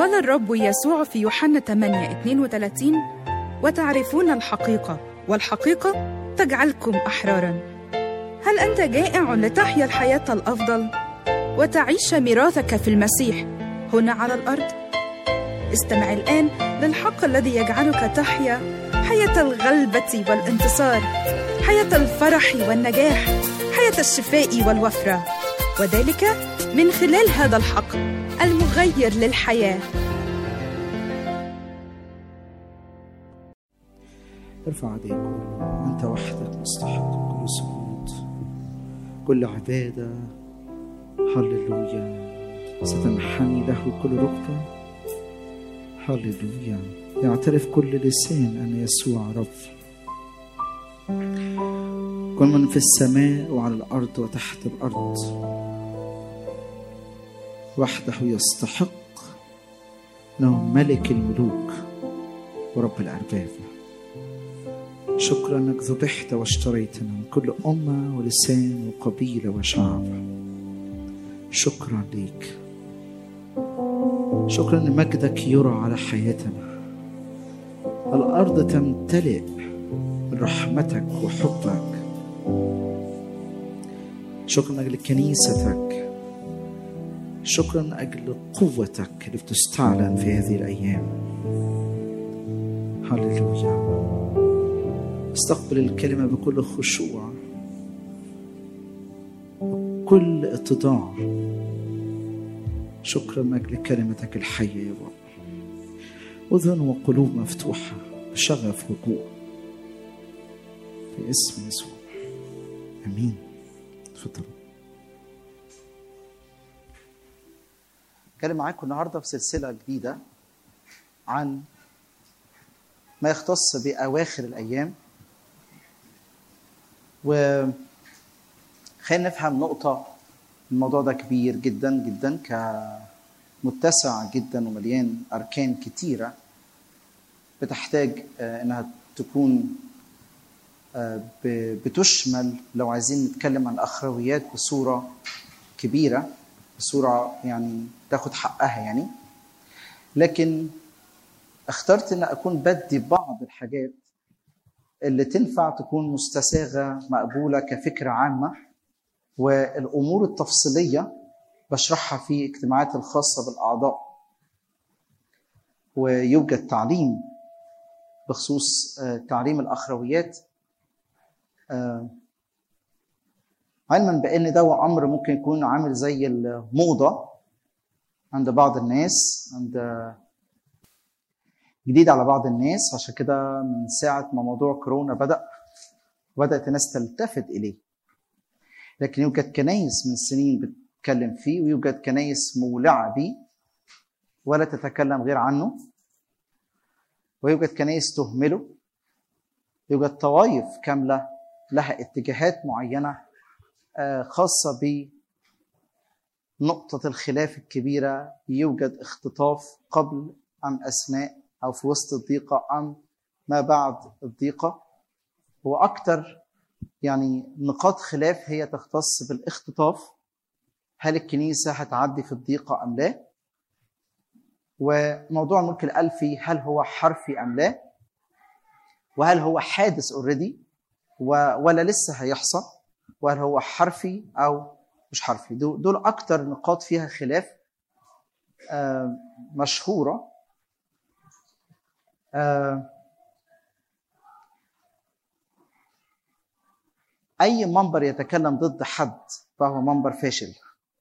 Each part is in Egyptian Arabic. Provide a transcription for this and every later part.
قال الرب يسوع في يوحنا 8 32 وتعرفون الحقيقة والحقيقة تجعلكم أحرارا هل أنت جائع لتحيا الحياة الأفضل وتعيش ميراثك في المسيح هنا على الأرض؟ استمع الآن للحق الذي يجعلك تحيا حياة الغلبة والانتصار حياة الفرح والنجاح حياة الشفاء والوفرة وذلك من خلال هذا الحق المغير للحياه ارفع ايديك انت وحدك مستحق كل سجود كل عباده هللويا ستنحني له كل ركبه هللويا يعترف كل لسان ان يسوع رب كل من في السماء وعلى الارض وتحت الارض وحده يستحق انه ملك الملوك ورب الارباب شكرا انك ذبحت واشتريتنا من كل امه ولسان وقبيله وشعب شكرا ليك شكرا ان مجدك يرى على حياتنا الارض تمتلئ من رحمتك وحبك شكرا لاجل كنيستك شكرا لاجل قوتك اللي بتستعلن في هذه الايام هللويا استقبل الكلمه بكل خشوع بكل اتضاع شكرا لاجل كلمتك الحيه يا رب اذن وقلوب مفتوحه بشغف وجوع في اسم يسوع امين تفضلوا اتكلم معاكم النهارده في سلسله جديده عن ما يختص باواخر الايام و خلينا نفهم نقطه الموضوع ده كبير جدا جدا كمتسع جدا ومليان اركان كتيره بتحتاج انها تكون بتشمل لو عايزين نتكلم عن الاخرويات بصوره كبيره بصوره يعني تاخد حقها يعني لكن اخترت ان اكون بدي بعض الحاجات اللي تنفع تكون مستساغه مقبوله كفكره عامه والامور التفصيليه بشرحها في اجتماعات الخاصه بالاعضاء ويوجد تعليم بخصوص تعليم الاخرويات علما بان ده امر ممكن يكون عامل زي الموضه عند بعض الناس عند جديد على بعض الناس عشان كده من ساعه ما موضوع كورونا بدا بدات الناس تلتفت اليه لكن يوجد كنايس من سنين بتتكلم فيه ويوجد كنايس مولعه بيه ولا تتكلم غير عنه ويوجد كنايس تهمله يوجد طوائف كامله لها اتجاهات معينه خاصه بنقطه الخلاف الكبيره يوجد اختطاف قبل ام اثناء او في وسط الضيقه ام ما بعد الضيقه واكثر يعني نقاط خلاف هي تختص بالاختطاف هل الكنيسه هتعدي في الضيقه ام لا وموضوع الملك الالفي هل هو حرفي ام لا وهل هو حادث اوريدي ولا لسه هيحصل وهل هو حرفي او مش حرفي دول اكتر نقاط فيها خلاف مشهوره اي منبر يتكلم ضد حد فهو منبر فاشل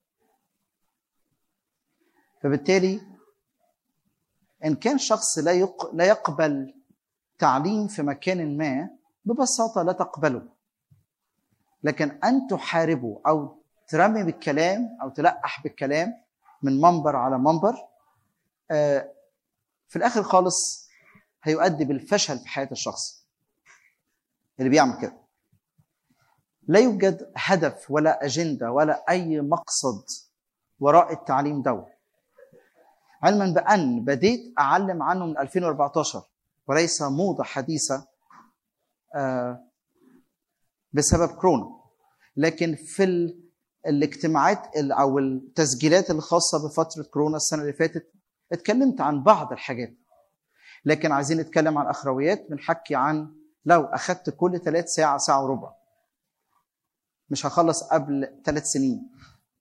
فبالتالي ان كان شخص لا يق... لا يقبل تعليم في مكان ما ببساطه لا تقبله لكن ان تحاربه او ترمي بالكلام او تلقح بالكلام من منبر على منبر آه في الاخر خالص هيؤدي بالفشل في حياه الشخص اللي بيعمل كده لا يوجد هدف ولا اجنده ولا اي مقصد وراء التعليم ده علما بان بديت اعلم عنه من 2014 وليس موضه حديثه آه بسبب كورونا لكن في الاجتماعات او التسجيلات الخاصه بفتره كورونا السنه اللي فاتت اتكلمت عن بعض الحاجات لكن عايزين نتكلم عن اخرويات بنحكي عن لو اخذت كل ثلاث ساعه ساعه وربع مش هخلص قبل ثلاث سنين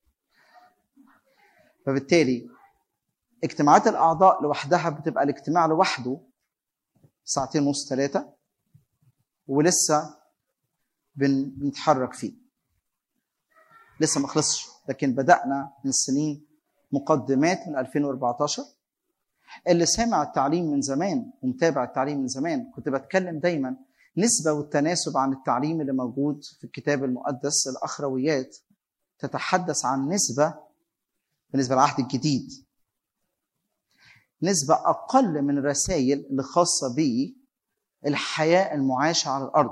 فبالتالي اجتماعات الاعضاء لوحدها بتبقى الاجتماع لوحده ساعتين ونص ثلاثه ولسه بن- بنتحرك فيه لسه ما خلصش لكن بدانا من سنين مقدمات من 2014 اللي سامع التعليم من زمان ومتابع التعليم من زمان كنت بتكلم دايما نسبة والتناسب عن التعليم اللي موجود في الكتاب المقدس الأخرويات تتحدث عن نسبة بالنسبة للعهد الجديد نسبة أقل من الرسائل اللي خاصة بالحياة المعاشة على الأرض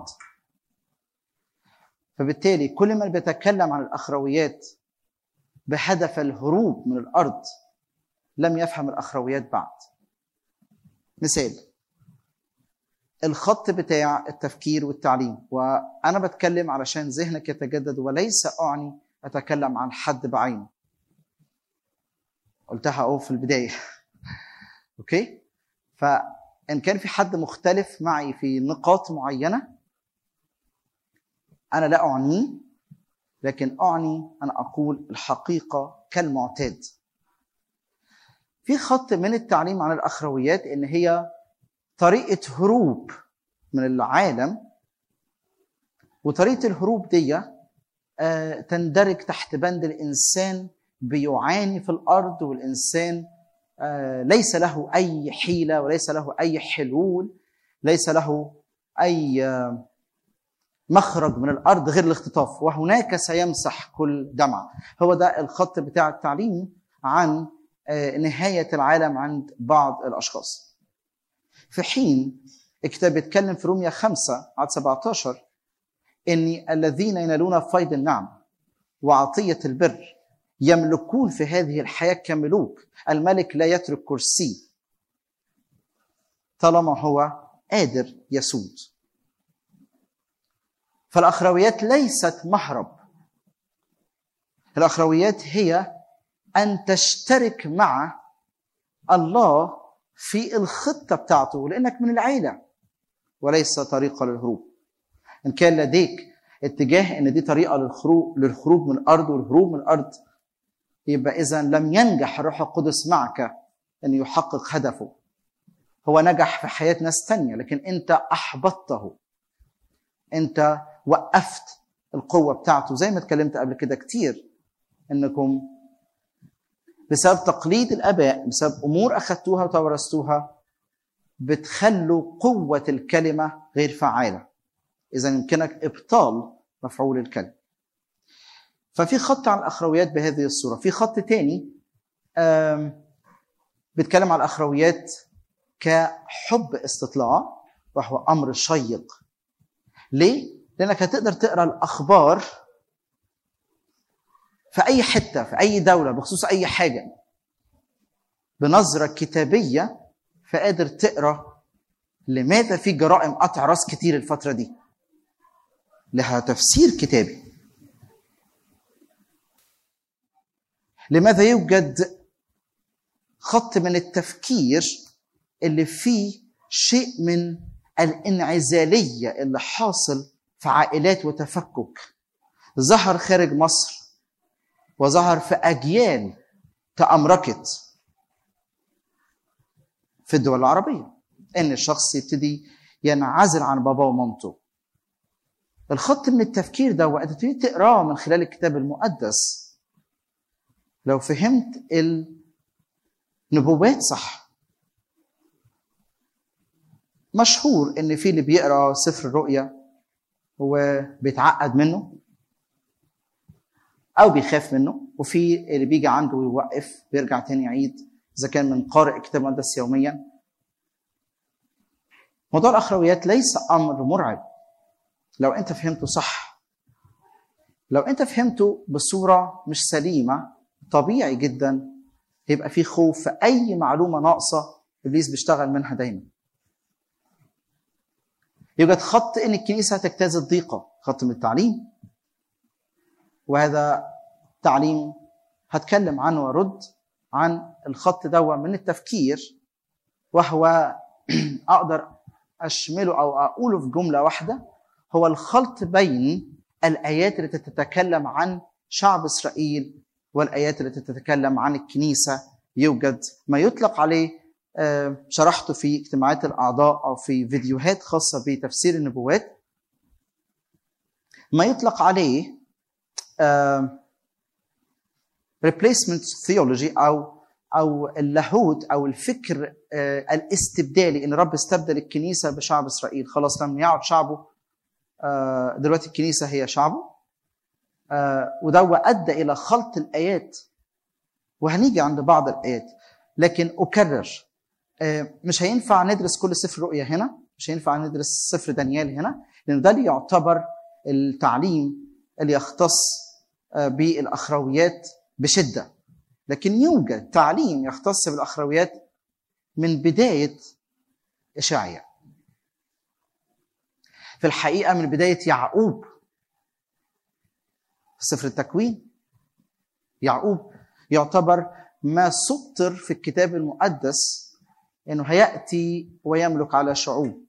فبالتالي كل من بيتكلم عن الأخرويات بهدف الهروب من الأرض لم يفهم الأخرويات بعد مثال الخط بتاع التفكير والتعليم وأنا بتكلم علشان ذهنك يتجدد وليس أعني أتكلم عن حد بعينه قلتها أهو في البداية أوكي فإن كان في حد مختلف معي في نقاط معينة أنا لا أعنيه لكن أعني أن أقول الحقيقة كالمعتاد في خط من التعليم عن الأخرويات إن هي طريقة هروب من العالم وطريقة الهروب دي آه، تندرج تحت بند الإنسان بيعاني في الأرض والإنسان آه، ليس له أي حيلة وليس له أي حلول ليس له أي آه، مخرج من الأرض غير الاختطاف وهناك سيمسح كل دمعة هو ده الخط بتاع التعليم عن آه، نهاية العالم عند بعض الأشخاص في حين الكتاب بيتكلم في روميا 5 عدد 17 ان الذين ينالون فيض النعم وعطيه البر يملكون في هذه الحياه كملوك الملك لا يترك كرسي طالما هو قادر يسود فالاخرويات ليست مهرب الاخرويات هي ان تشترك مع الله في الخطه بتاعته لانك من العيله وليس طريقه للهروب ان كان لديك اتجاه ان دي طريقه للخروج للخروج من الارض والهروب من الارض يبقى اذا لم ينجح الروح القدس معك ان يحقق هدفه هو نجح في حياه ناس تانية لكن انت احبطته انت وقفت القوه بتاعته زي ما اتكلمت قبل كده كتير انكم بسبب تقليد الاباء بسبب امور اخذتوها وتورثتوها بتخلوا قوه الكلمه غير فعاله اذا يمكنك ابطال مفعول الكلمه ففي خط عن الاخرويات بهذه الصوره في خط تاني آم، بيتكلم عن الاخرويات كحب استطلاع وهو امر شيق ليه لانك هتقدر تقرا الاخبار في اي حته في اي دوله بخصوص اي حاجه بنظره كتابيه فقادر تقرا لماذا في جرائم قطع راس كتير الفتره دي لها تفسير كتابي لماذا يوجد خط من التفكير اللي فيه شيء من الانعزاليه اللي حاصل في عائلات وتفكك ظهر خارج مصر وظهر في اجيال تامركت في الدول العربيه ان الشخص يبتدي ينعزل عن باباه ومامته الخط من التفكير ده وقت تبتدي تقراه من خلال الكتاب المقدس لو فهمت النبوات صح مشهور ان في اللي بيقرا سفر الرؤيا هو بيتعقد منه او بيخاف منه وفي اللي بيجي عنده ويوقف بيرجع تاني يعيد اذا كان من قارئ الكتاب المقدس يوميا موضوع الاخرويات ليس امر مرعب لو انت فهمته صح لو انت فهمته بصوره مش سليمه طبيعي جدا يبقى في خوف في اي معلومه ناقصه ابليس بيشتغل منها دايما يوجد خط ان الكنيسه تجتاز الضيقه خط من التعليم وهذا تعليم هتكلم عنه وارد عن الخط دوا من التفكير وهو اقدر اشمله او اقوله في جمله واحده هو الخلط بين الايات التي تتكلم عن شعب اسرائيل والايات التي تتكلم عن الكنيسه يوجد ما يطلق عليه آه، شرحته في اجتماعات الاعضاء او في فيديوهات خاصه بتفسير النبوات ما يطلق عليه آه، replacement theology او او اللاهوت او الفكر آه، الاستبدالي ان رب استبدل الكنيسه بشعب اسرائيل خلاص لم يعد شعبه آه، دلوقتي الكنيسه هي شعبه آه، وده ادى الى خلط الايات وهنيجي عند بعض الايات لكن اكرر آه، مش هينفع ندرس كل سفر رؤيا هنا مش هينفع ندرس سفر دانيال هنا لان ده اللي يعتبر التعليم اللي يختص آه، بالاخرويات بشده لكن يوجد تعليم يختص بالاخرويات من بدايه اشعياء في الحقيقه من بدايه يعقوب في سفر التكوين يعقوب يعتبر ما سطر في الكتاب المقدس انه هياتي ويملك على شعوب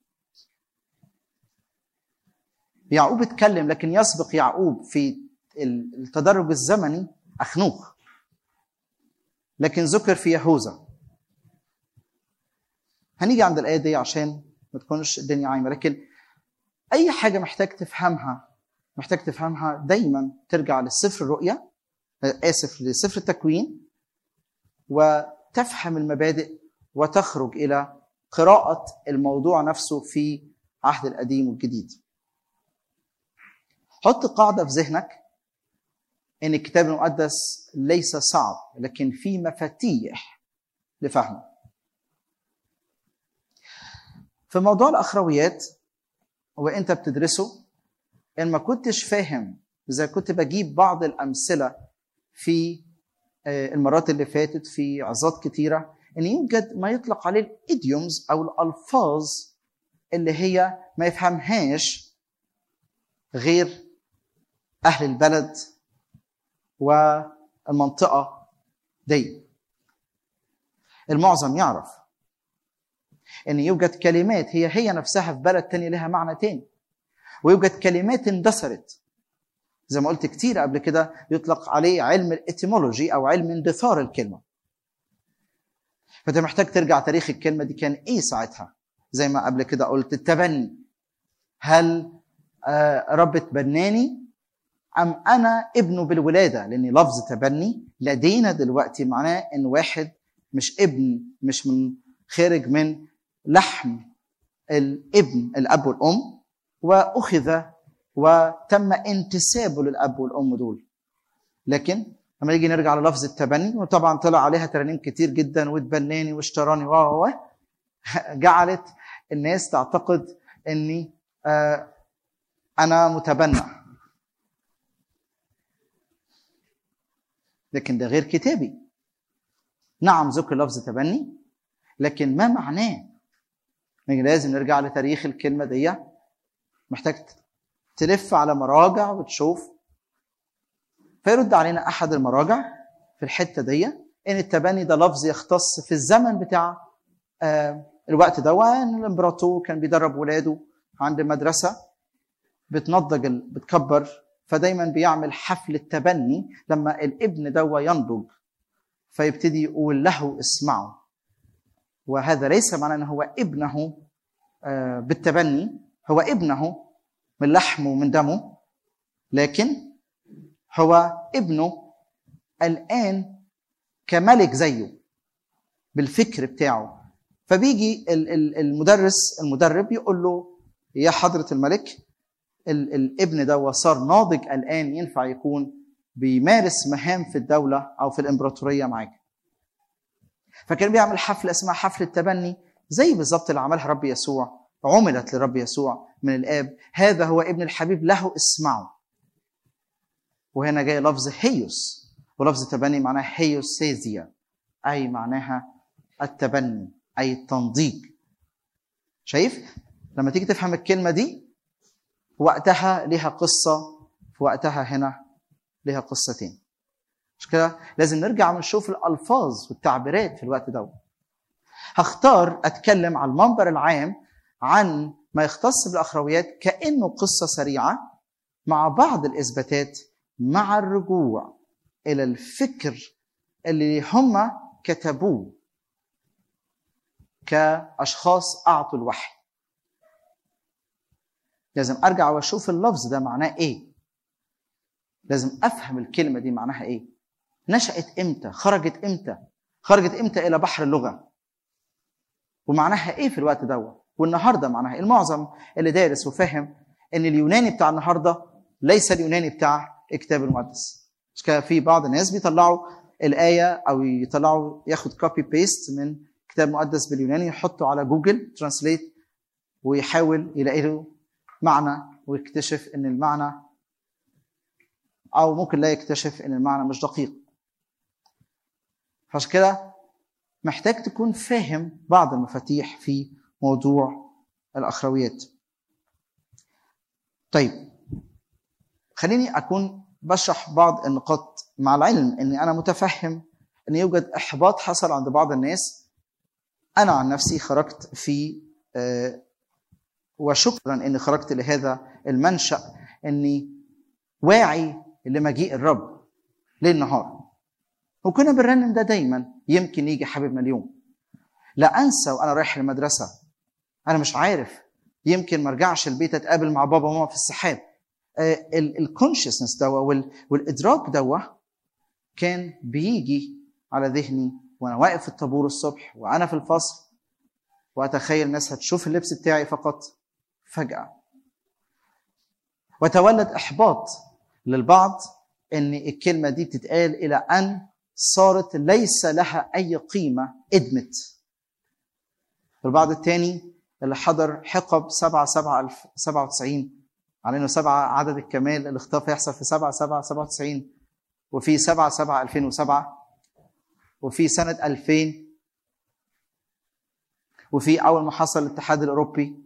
يعقوب اتكلم لكن يسبق يعقوب في التدرج الزمني اخنوخ لكن ذكر في يهوذا هنيجي عند الايه دي عشان ما تكونش الدنيا عايمه لكن اي حاجه محتاج تفهمها محتاج تفهمها دايما ترجع للسفر الرؤيا اسف لسفر التكوين وتفهم المبادئ وتخرج الى قراءه الموضوع نفسه في عهد القديم والجديد حط قاعده في ذهنك ان الكتاب المقدس ليس صعب لكن في مفاتيح لفهمه في موضوع الاخرويات وانت بتدرسه ان ما كنتش فاهم اذا كنت بجيب بعض الامثله في آه، المرات اللي فاتت في عظات كتيره ان يوجد ما يطلق عليه الايديومز او الالفاظ اللي هي ما يفهمهاش غير اهل البلد والمنطقه دي المعظم يعرف ان يوجد كلمات هي هي نفسها في بلد تاني لها معنى تاني ويوجد كلمات اندثرت زي ما قلت كتير قبل كده يطلق عليه علم الاتيمولوجي او علم اندثار الكلمه فانت محتاج ترجع تاريخ الكلمه دي كان ايه ساعتها زي ما قبل كده قلت التبني هل آه، رب تبناني ام انا ابنه بالولاده لان لفظ تبني لدينا دلوقتي معناه ان واحد مش ابن مش من خارج من لحم الابن الاب والام واخذ وتم انتسابه للاب والام دول لكن لما نيجي نرجع للفظ التبني وطبعا طلع عليها ترانيم كتير جدا وتبناني واشتراني و و و جعلت الناس تعتقد اني آه انا متبنى لكن ده غير كتابي نعم ذكر لفظ تبني لكن ما معناه يعني لازم نرجع لتاريخ الكلمه دي محتاج تلف على مراجع وتشوف فيرد علينا احد المراجع في الحته دي ان التبني ده لفظ يختص في الزمن بتاع آه، الوقت ده وان الامبراطور كان بيدرب ولاده عند المدرسه بتنضج ال- بتكبر فدايما بيعمل حفل التبني لما الابن ده ينضج فيبتدي يقول له اسمعوا وهذا ليس معناه انه هو ابنه آه، بالتبني هو ابنه من لحمه ومن دمه لكن هو ابنه الان كملك زيه بالفكر بتاعه فبيجي ال- ال- المدرس المدرب يقول له يا حضره الملك ال- الابن ده صار ناضج الان ينفع يكون بيمارس مهام في الدوله او في الامبراطوريه معاك فكان بيعمل حفله اسمها حفله التبني زي بالظبط اللي عملها رب يسوع عملت لرب يسوع من الاب هذا هو ابن الحبيب له اسمعوا وهنا جاي لفظ هيوس ولفظ تبني معناه هيوسيزيا اي معناها التبني اي التنضيج شايف لما تيجي تفهم الكلمه دي وقتها لها قصه في وقتها هنا لها قصتين مش كده لازم نرجع ونشوف الالفاظ والتعبيرات في الوقت ده هختار اتكلم على المنبر العام عن ما يختص بالاخرويات كانه قصه سريعه مع بعض الاثباتات مع الرجوع الى الفكر اللي هم كتبوه كاشخاص اعطوا الوحي لازم ارجع واشوف اللفظ ده معناه ايه لازم افهم الكلمه دي معناها ايه نشات امتى خرجت امتى خرجت امتى الى بحر اللغه ومعناها ايه في الوقت دوت والنهارده معناها إيه؟ المعظم اللي دارس وفاهم ان اليوناني بتاع النهارده ليس اليوناني بتاع الكتاب المقدس مش كده في بعض الناس بيطلعوا الايه او يطلعوا ياخد كوبي بيست من كتاب مقدس باليوناني يحطه على جوجل ترانسليت ويحاول يلاقي له معنى ويكتشف ان المعنى او ممكن لا يكتشف ان المعنى مش دقيق فعشان كده محتاج تكون فاهم بعض المفاتيح في موضوع الاخرويات طيب خليني اكون بشرح بعض النقاط مع العلم اني انا متفهم ان يوجد احباط حصل عند بعض الناس انا عن نفسي خرجت في آه، وشكرا اني خرجت لهذا المنشا اني واعي لمجيء الرب ليل نهار وكنا بنرنم ده دايما يمكن يجي حبيبنا اليوم لا انسى وانا رايح المدرسه انا مش عارف يمكن ما ارجعش البيت اتقابل مع بابا وماما في السحاب الكونشسنس دوا وال- والادراك دوا كان بيجي على ذهني وانا واقف في الطابور الصبح وانا في الفصل واتخيل الناس هتشوف اللبس بتاعي فقط فجاه وتولد احباط للبعض ان الكلمه دي بتتقال الى ان صارت ليس لها اي قيمه ادمت البعض الثاني اللي حضر حقب 7 7 97 على انه 7 عدد الكمال الاختطاف يحصل في 7 7 97 وفي 7 7 2007 وفي سنه 2000 وفي اول ما حصل الاتحاد الاوروبي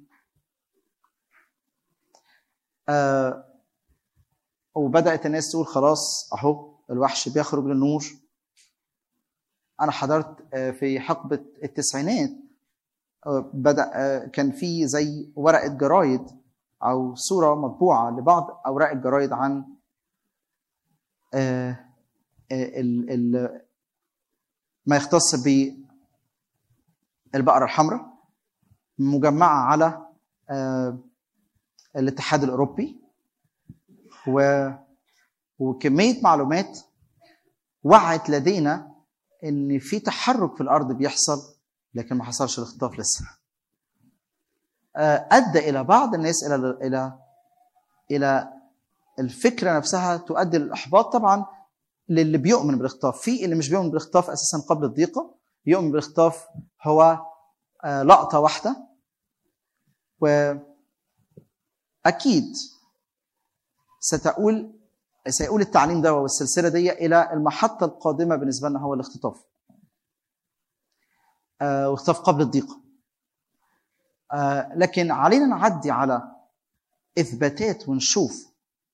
آه وبدات الناس تقول خلاص اهو الوحش بيخرج للنور انا حضرت آه، في حقبه التسعينات آه، بدا آه، كان في زي ورقه جرايد او صوره مطبوعه لبعض اوراق الجرايد عن آه، آه، ال- ال- ما يختص بالبقره الحمراء مجمعه على آه، الاتحاد الاوروبي و وكميه معلومات وعت لدينا ان في تحرك في الارض بيحصل لكن ما حصلش الاختطاف لسه آه، ادى الى بعض الناس الى الى الى الفكره نفسها تؤدي للاحباط طبعا للي بيؤمن بالاختطاف في اللي مش بيؤمن بالاختطاف اساسا قبل الضيقه يؤمن بالاختطاف هو آه، لقطه واحده واكيد ستقول سيقول التعليم ده والسلسله دي الى المحطه القادمه بالنسبه لنا هو الاختطاف آه، واختطاف قبل الضيقه آه، لكن علينا نعدي على اثباتات ونشوف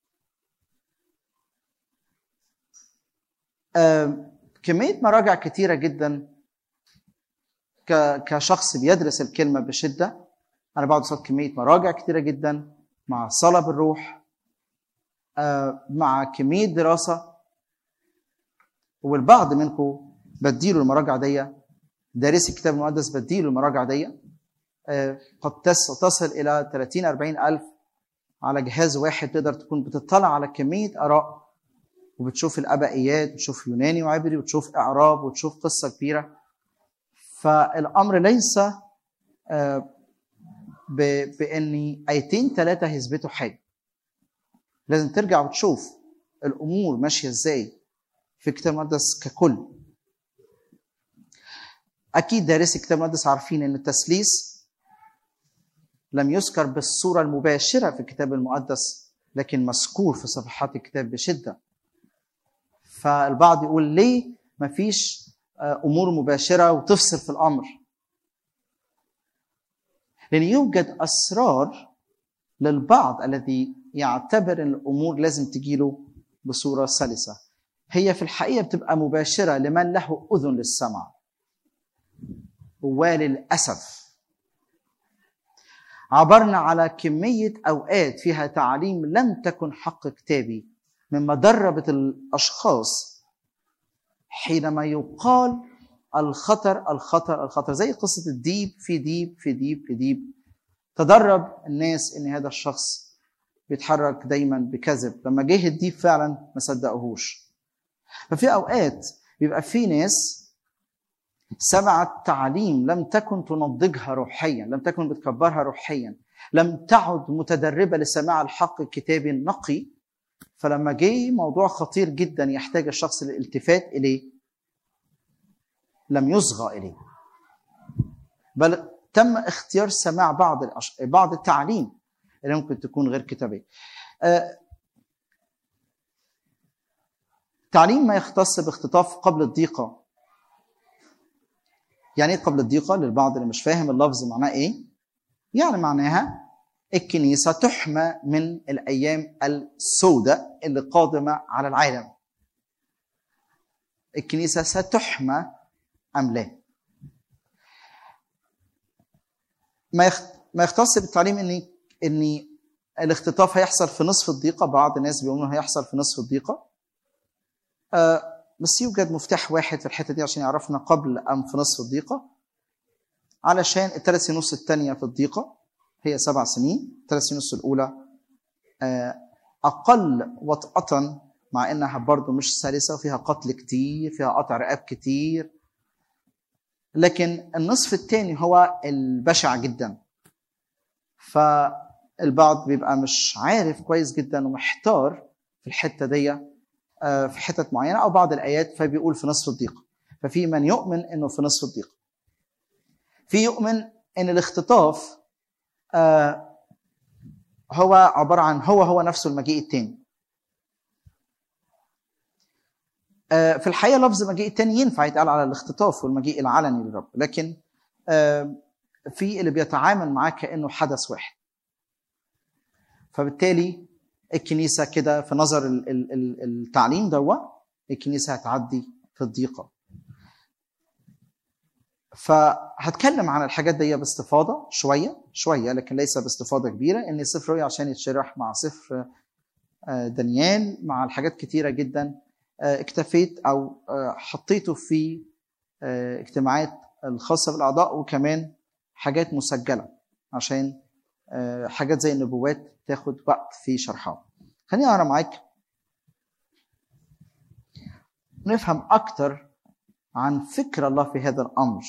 آه، كميه مراجع كتيره جدا ك- كشخص بيدرس الكلمه بشده انا بقعد قصاد كميه مراجع كتيره جدا مع صلاه بالروح آه، مع كميه دراسه والبعض منكم بديله المراجع دي دارسي الكتاب المقدس بديله المراجع دي آه، قد تص- تصل الى 30 40 الف على جهاز واحد تقدر تكون بتطلع على كميه اراء وبتشوف الابائيات وتشوف يوناني وعبري وتشوف اعراب وتشوف قصه كبيره فالامر ليس آه، ب- باني ايتين ثلاثه هيثبتوا حاجه لازم ترجع وتشوف الامور ماشيه ازاي في الكتاب المقدس ككل اكيد دارسي الكتاب المقدس عارفين ان التثليث لم يذكر بالصوره المباشره في الكتاب المقدس لكن مذكور في صفحات الكتاب بشده فالبعض يقول ليه مفيش آه، امور مباشره وتفصل في الامر لان يوجد اسرار للبعض الذي يعتبر ان الامور لازم تجيله بصوره سلسه هي في الحقيقه بتبقى مباشره لمن له اذن للسمع وللاسف عبرنا على كميه اوقات فيها تعاليم لم تكن حق كتابي مما دربت الاشخاص حينما يقال الخطر الخطر الخطر زي قصه الديب في ديب في ديب في ديب تدرب الناس ان هذا الشخص بيتحرك دايما بكذب لما جه الديب فعلا ما صدقوهوش ففي اوقات بيبقى في ناس سمعت تعليم لم تكن تنضجها روحيا لم تكن بتكبرها روحيا لم تعد متدربه لسماع الحق الكتابي النقي فلما جه موضوع خطير جدا يحتاج الشخص للالتفات اليه لم يصغى اليه بل تم اختيار سماع بعض الأش... بعض التعليم اللي ممكن تكون غير كتابيه آه، تعليم ما يختص باختطاف قبل الضيقه يعني ايه قبل الضيقه للبعض اللي مش فاهم اللفظ معناه ايه يعني معناها الكنيسه تحمى من الايام السوداء اللي قادمه على العالم الكنيسه ستحمى ام لا ما يخ... ما يختص بالتعليم ان ان الاختطاف هيحصل في نصف الضيقه بعض الناس بيقولوا هيحصل في نصف الضيقه آه بس يوجد مفتاح واحد في الحته دي عشان يعرفنا قبل ام في نصف الضيقه علشان الثلاث سنين ونص الثانيه في الضيقه هي سبع سنين الثلاث سنين ونص الاولى آه اقل وطأة مع انها برضه مش سلسه وفيها قتل كتير فيها قطع رقاب كتير لكن النصف الثاني هو البشع جدا فالبعض بيبقى مش عارف كويس جدا ومحتار في الحته دي في حتت معينه او بعض الايات فبيقول في نصف الضيقه ففي من يؤمن انه في نصف الضيقه في يؤمن ان الاختطاف هو عباره عن هو هو نفسه المجيء الثاني في الحقيقه لفظ المجيء الثاني ينفع يتقال على الاختطاف والمجيء العلني للرب لكن في اللي بيتعامل معاه كانه حدث واحد فبالتالي الكنيسه كده في نظر التعليم دوا الكنيسه هتعدي في الضيقه فهتكلم عن الحاجات دي باستفاضه شويه شويه لكن ليس باستفاضه كبيره ان سفر رؤيا عشان يتشرح مع سفر دانيال مع الحاجات كتيره جدا اكتفيت او حطيته في اجتماعات الخاصه بالاعضاء وكمان حاجات مسجله عشان حاجات زي النبوات تاخد وقت في شرحها خليني اقرا معاك نفهم اكتر عن فكر الله في هذا الامر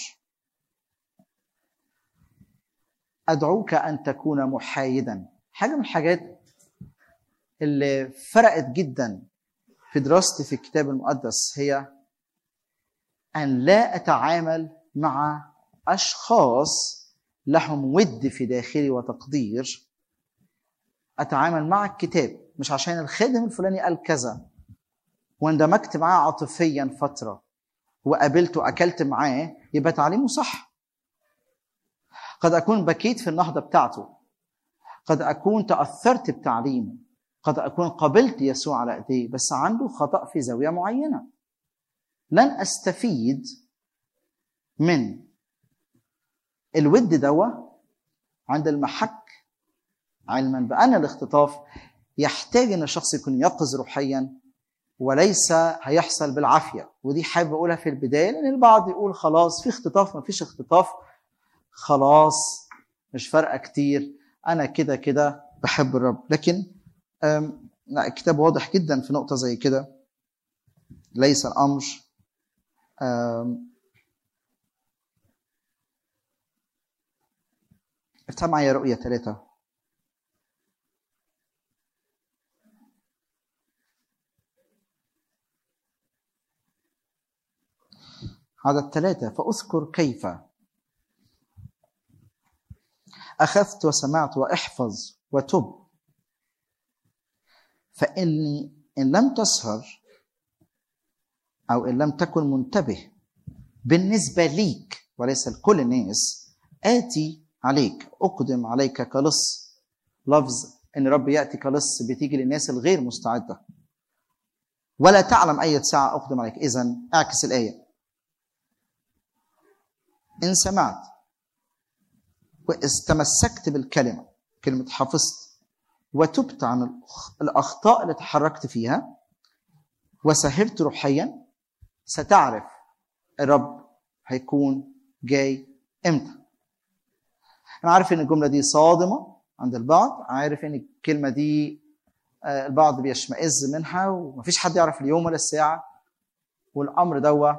ادعوك ان تكون محايدا حاجه من الحاجات اللي فرقت جدا في دراستي في الكتاب المقدس هي ان لا اتعامل مع اشخاص لهم ود في داخلي وتقدير اتعامل مع الكتاب مش عشان الخادم الفلاني قال كذا واندمجت معاه عاطفيا فتره وقابلته اكلت معاه يبقى تعليمه صح قد اكون بكيت في النهضه بتاعته قد اكون تاثرت بتعليمه قد اكون قبلت يسوع على ايديه بس عنده خطا في زاويه معينه لن استفيد من الود دوا عند المحك علما بان الاختطاف يحتاج ان الشخص يكون يقظ روحيا وليس هيحصل بالعافيه ودي حابب اقولها في البدايه لان البعض يقول خلاص في اختطاف ما فيش اختطاف خلاص مش فارقه كتير انا كده كده بحب الرب لكن لا الكتاب واضح جدا في نقطه زي كده ليس الامر افتح معايا رؤية ثلاثة عدد ثلاثة فأذكر كيف أخذت وسمعت واحفظ وتب فإني إن لم تسهر أو إن لم تكن منتبه بالنسبة ليك وليس لكل الناس آتي عليك أقدم عليك كلص لفظ إن رب يأتي كلص بتيجي للناس الغير مستعدة ولا تعلم أي ساعة أقدم عليك إذا اعكس الآية إن سمعت واستمسكت بالكلمة كلمة حفظت وتبت عن الأخ- الأخطاء اللي تحركت فيها وسهرت روحيا ستعرف الرب هيكون جاي امتى انا عارف ان الجمله دي صادمه عند البعض عارف ان الكلمه دي آه، البعض بيشمئز منها ومفيش حد يعرف اليوم ولا الساعه والامر دوا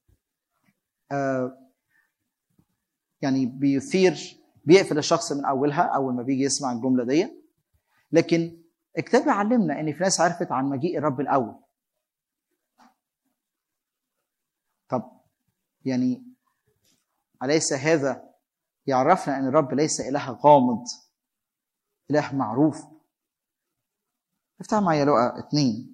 آه، يعني بيثير بيقفل الشخص من اولها اول ما بيجي يسمع الجمله دي لكن الكتاب بيعلمنا ان في ناس عرفت عن مجيء الرب الاول طب يعني أليس هذا يعرفنا أن الرب ليس إله غامض إله معروف افتح معايا لقى اتنين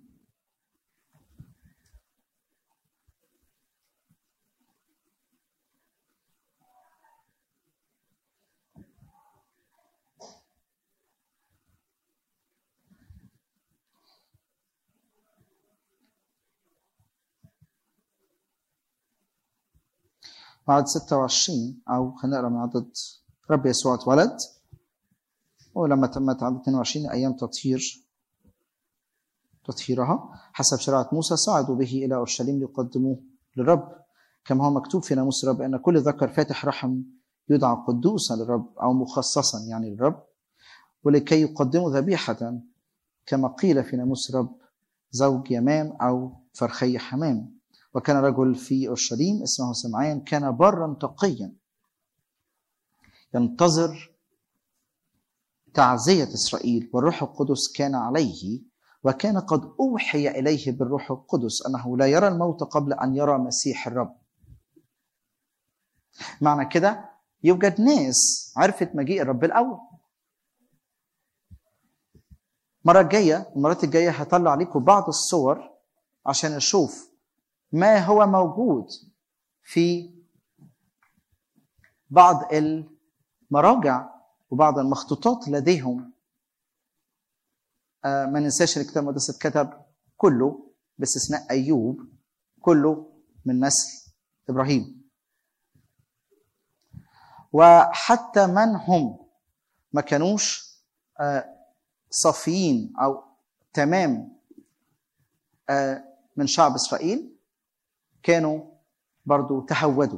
بعد 26 او خلينا نقرا من عدد رب يسوع اتولد ولما تمت عدد 22 ايام تطهير تطهيرها حسب شريعه موسى صعدوا به الى اورشليم ليقدموه للرب كما هو مكتوب في ناموس الرب ان كل ذكر فاتح رحم يدعى قدوسا للرب او مخصصا يعني للرب ولكي يقدموا ذبيحه كما قيل في ناموس الرب زوج يمام او فرخي حمام وكان رجل في اورشليم اسمه سمعان كان برا تقيا ينتظر تعزيه اسرائيل والروح القدس كان عليه وكان قد اوحي اليه بالروح القدس انه لا يرى الموت قبل ان يرى مسيح الرب. معنى كده يوجد ناس عرفت مجيء الرب الاول. المره الجايه المرات الجايه هطلع لكم بعض الصور عشان نشوف ما هو موجود في بعض المراجع وبعض المخطوطات لديهم آه، ما ننساش الكتاب المقدس اتكتب كله باستثناء ايوب كله من نسل ابراهيم وحتى من هم ما كانوش آه، صافيين او تمام آه، من شعب اسرائيل كانوا برضو تهودوا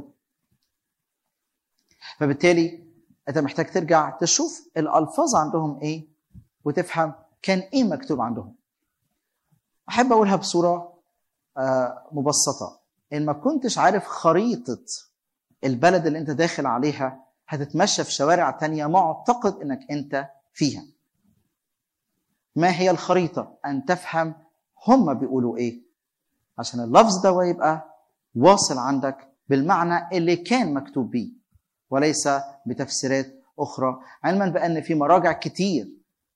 فبالتالي انت محتاج ترجع تشوف الالفاظ عندهم ايه وتفهم كان ايه مكتوب عندهم احب اقولها بصوره آه، مبسطه ان ما كنتش عارف خريطه البلد اللي انت داخل عليها هتتمشى في شوارع تانية معتقد انك انت فيها ما هي الخريطه ان تفهم هم بيقولوا ايه عشان اللفظ ده يبقى واصل عندك بالمعنى اللي كان مكتوب بيه وليس بتفسيرات اخرى علما بان في مراجع كتير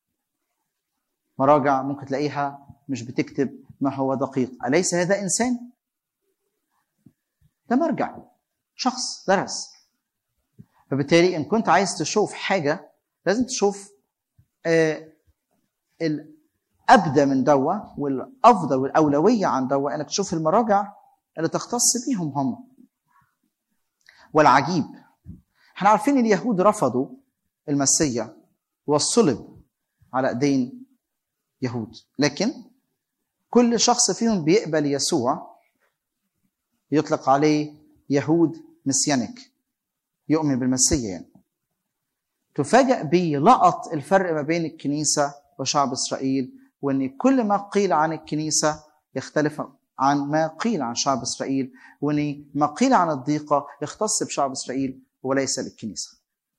مراجع ممكن تلاقيها مش بتكتب ما هو دقيق أليس هذا إنسان؟ ده مرجع شخص درس فبالتالي إن كنت عايز تشوف حاجة لازم تشوف آه الأبدى من دوا والأفضل والأولوية عن دوا إنك تشوف المراجع اللي تختص بيهم هم والعجيب احنا عارفين اليهود رفضوا المسيا والصلب على ايدين يهود لكن كل شخص فيهم بيقبل يسوع يطلق عليه يهود مسيانيك يؤمن بالمسيا يعني تفاجأ بيه لقط الفرق ما بين الكنيسة وشعب إسرائيل وأن كل ما قيل عن الكنيسة يختلف عن ما قيل عن شعب إسرائيل وأن ما قيل عن الضيقة يختص بشعب إسرائيل وليس للكنيسة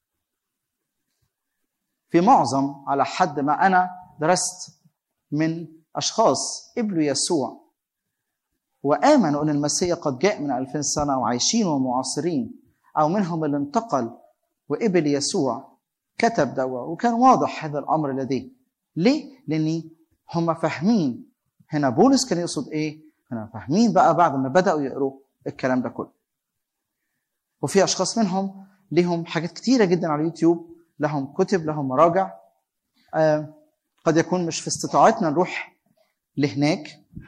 في معظم على حد ما أنا درست من أشخاص قبلوا يسوع وآمنوا أن المسيح قد جاء من ألفين سنة وعايشين ومعاصرين أو منهم اللي انتقل وقبل يسوع كتب دوا وكان واضح هذا الأمر لديه ليه؟ لأن هم فاهمين هنا بولس كان يقصد إيه؟ هنا فاهمين بقى بعد ما بدأوا يقروا الكلام ده كله وفي أشخاص منهم لهم حاجات كتيرة جدا على اليوتيوب لهم كتب لهم مراجع آه قد يكون مش في استطاعتنا نروح لهناك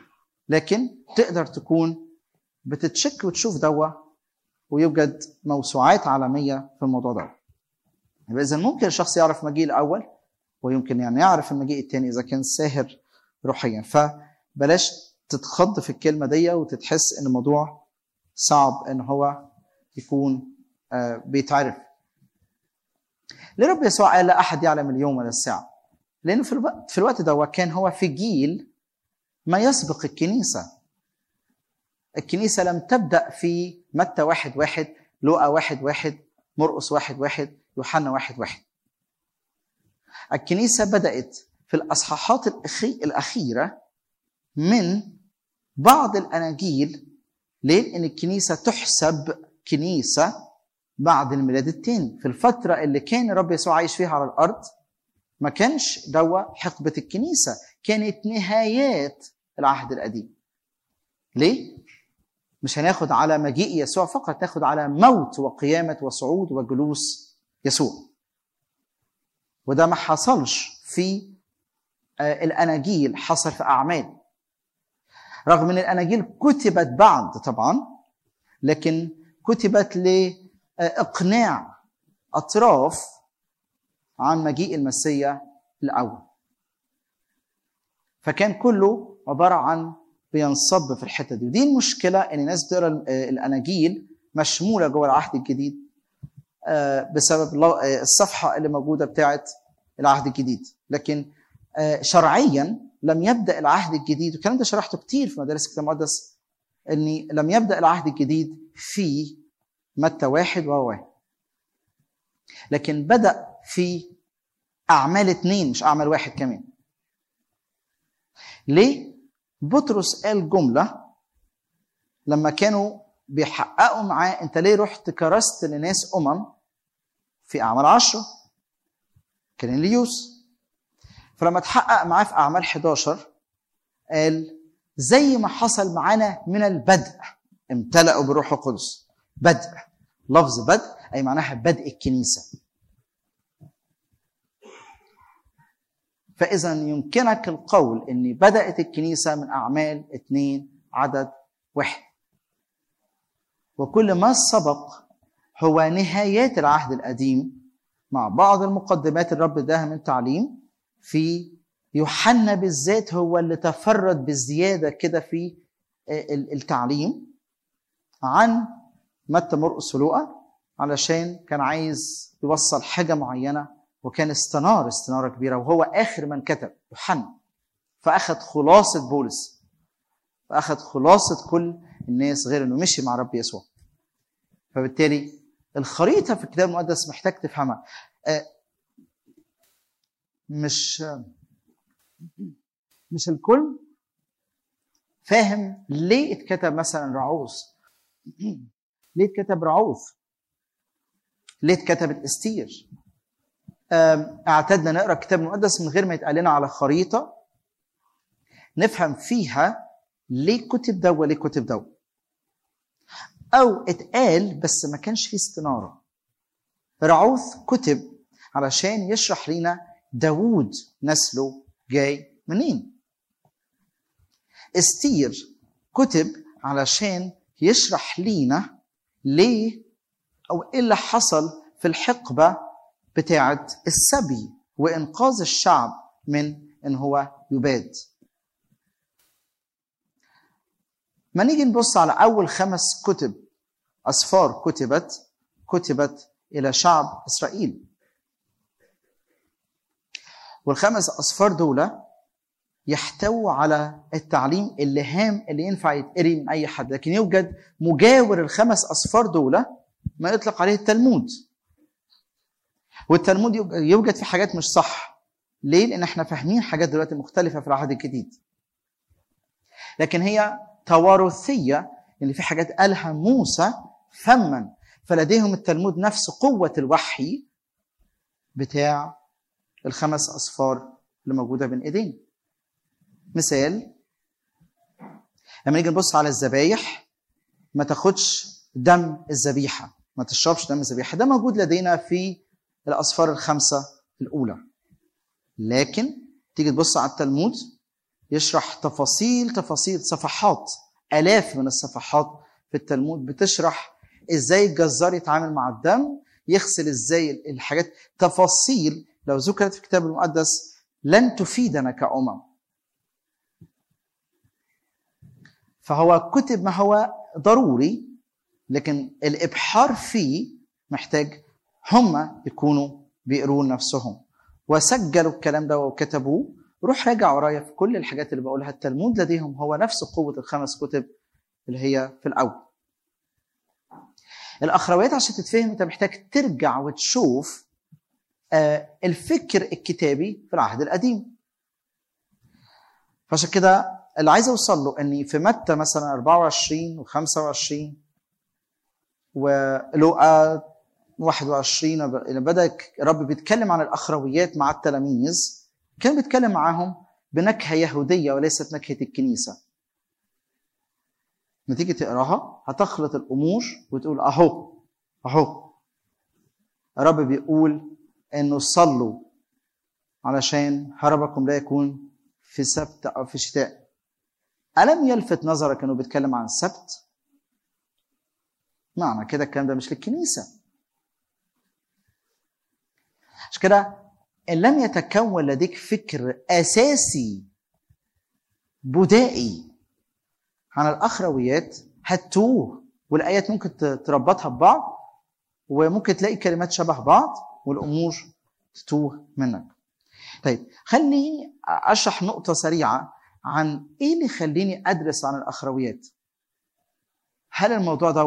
لكن تقدر تكون بتتشك وتشوف دوا ويوجد موسوعات عالميه في الموضوع ده يبقى اذا ممكن الشخص يعرف المجيء الاول ويمكن يعني يعرف المجيء الثاني اذا كان ساهر روحيا فبلاش تتخض في الكلمه دي وتتحس ان الموضوع صعب ان هو يكون آه، بيتعرف ليه رب يسوع قال لا احد يعلم اليوم ولا الساعه لانه في الوقت في الوقت ده كان هو في جيل ما يسبق الكنيسه الكنيسه لم تبدا في متى واحد واحد لوقا واحد واحد مرقس واحد واحد يوحنا واحد واحد الكنيسه بدات في الاصحاحات الأخي- الاخيره من بعض الاناجيل ليه؟ لان الكنيسه تحسب كنيسه بعد الميلاد الثاني في الفتره اللي كان الرب يسوع عايش فيها على الارض ما كانش دوا حقبه الكنيسه كانت نهايات العهد القديم ليه مش هناخد على مجيء يسوع فقط ناخد على موت وقيامه وصعود وجلوس يسوع وده ما حصلش في آه، الاناجيل حصل في اعمال رغم ان الاناجيل كتبت بعد طبعا لكن كتبت لاقناع اطراف عن مجيء المسيا الاول فكان كله عباره عن بينصب في الحته دي ودي المشكله ان الناس بتقرا ال- آه، الاناجيل مشموله جوه العهد الجديد آه، بسبب لو- آه، الصفحه اللي موجوده بتاعه العهد الجديد لكن آه، شرعيا لم يبدا العهد الجديد والكلام ده شرحته كتير في مدارس الكتاب المقدس ان لم يبدا العهد الجديد في متى واحد وهو واحد لكن بدا في اعمال اثنين مش اعمال واحد كمان ليه بطرس قال جمله لما كانوا بيحققوا معاه انت ليه رحت كرست لناس امم في اعمال عشرة كرينليوس فلما اتحقق معاه في اعمال 11 قال زي ما حصل معانا من البدء امتلأوا بالروح القدس بدء لفظ بدء اي معناها بدء الكنيسه فاذا يمكنك القول ان بدات الكنيسه من اعمال اثنين عدد واحد وكل ما سبق هو نهايات العهد القديم مع بعض المقدمات الرب اداها من تعليم في يوحنا بالذات هو اللي تفرد بزياده كده في ال- التعليم عن متى مرقس ولوقا علشان كان عايز يوصل حاجه معينه وكان استنار استناره كبيره وهو اخر من كتب يوحنا فاخذ خلاصه بولس فاخذ خلاصه كل الناس غير انه مشي مع رب يسوع فبالتالي الخريطه في الكتاب المقدس محتاج تفهمها آه، مش مش الكل فاهم ليه اتكتب مثلا رعوز ليه اتكتب رعوز ليه اتكتبت استير آم، اعتدنا نقرا الكتاب المقدس من غير ما يتقال لنا على خريطه نفهم فيها ليه كتب ده وليه كتب ده او اتقال بس ما كانش فيه استناره رعوث كتب علشان يشرح لنا داوود نسله جاي منين استير كتب علشان يشرح لينا ليه او ايه اللي حصل في الحقبه بتاعه السبي وانقاذ الشعب من ان هو يباد ما نيجي نبص على اول خمس كتب اسفار كتبت كتبت الى شعب اسرائيل والخمس اسفار دول يحتووا على التعليم اللي هام اللي ينفع يتقري من اي حد لكن يوجد مجاور الخمس اسفار دول ما يطلق عليه التلمود والتلمود يوجد في حاجات مش صح ليه لان احنا فاهمين حاجات دلوقتي مختلفه في العهد الجديد لكن هي توارثيه ان في حاجات قالها موسى فما فلديهم التلمود نفس قوه الوحي بتاع الخمس اصفار اللي موجوده بين ايدينا مثال لما نيجي نبص على الذبايح ما تاخدش دم الذبيحه ما تشربش دم الذبيحه ده موجود لدينا في الاصفار الخمسه الاولى لكن تيجي تبص على التلمود يشرح تفاصيل تفاصيل صفحات الاف من الصفحات في التلمود بتشرح ازاي الجزار يتعامل مع الدم يغسل ازاي الحاجات تفاصيل لو ذكرت في الكتاب المقدس لن تفيدنا كأمم فهو كتب ما هو ضروري لكن الابحار فيه محتاج هم يكونوا بيقروا نفسهم وسجلوا الكلام ده وكتبوه روح راجع ورايا في كل الحاجات اللي بقولها التلمود لديهم هو نفس قوة الخمس كتب اللي هي في الأول الأخرويات عشان تتفهم أنت محتاج ترجع وتشوف الفكر الكتابي في العهد القديم فعشان كده اللي عايز اوصل له اني في متى مثلا 24 و25 ولوقا 21 لما بدا الرب بيتكلم عن الاخرويات مع التلاميذ كان بيتكلم معاهم بنكهه يهوديه وليست نكهه الكنيسه نتيجه تقراها هتخلط الامور وتقول اهو اهو الرب بيقول انه صلوا علشان هربكم لا يكون في سبت او في شتاء ألم يلفت نظرك انه بيتكلم عن السبت؟ معنى كده الكلام ده مش للكنيسة. عشان كده إن لم يتكون لديك فكر أساسي بدائي عن الأخرويات هتوه والآيات ممكن تربطها ببعض وممكن تلاقي كلمات شبه بعض والأمور تتوه منك. طيب خليني أشرح نقطة سريعة عن ايه اللي يخليني ادرس عن الاخرويات هل الموضوع ده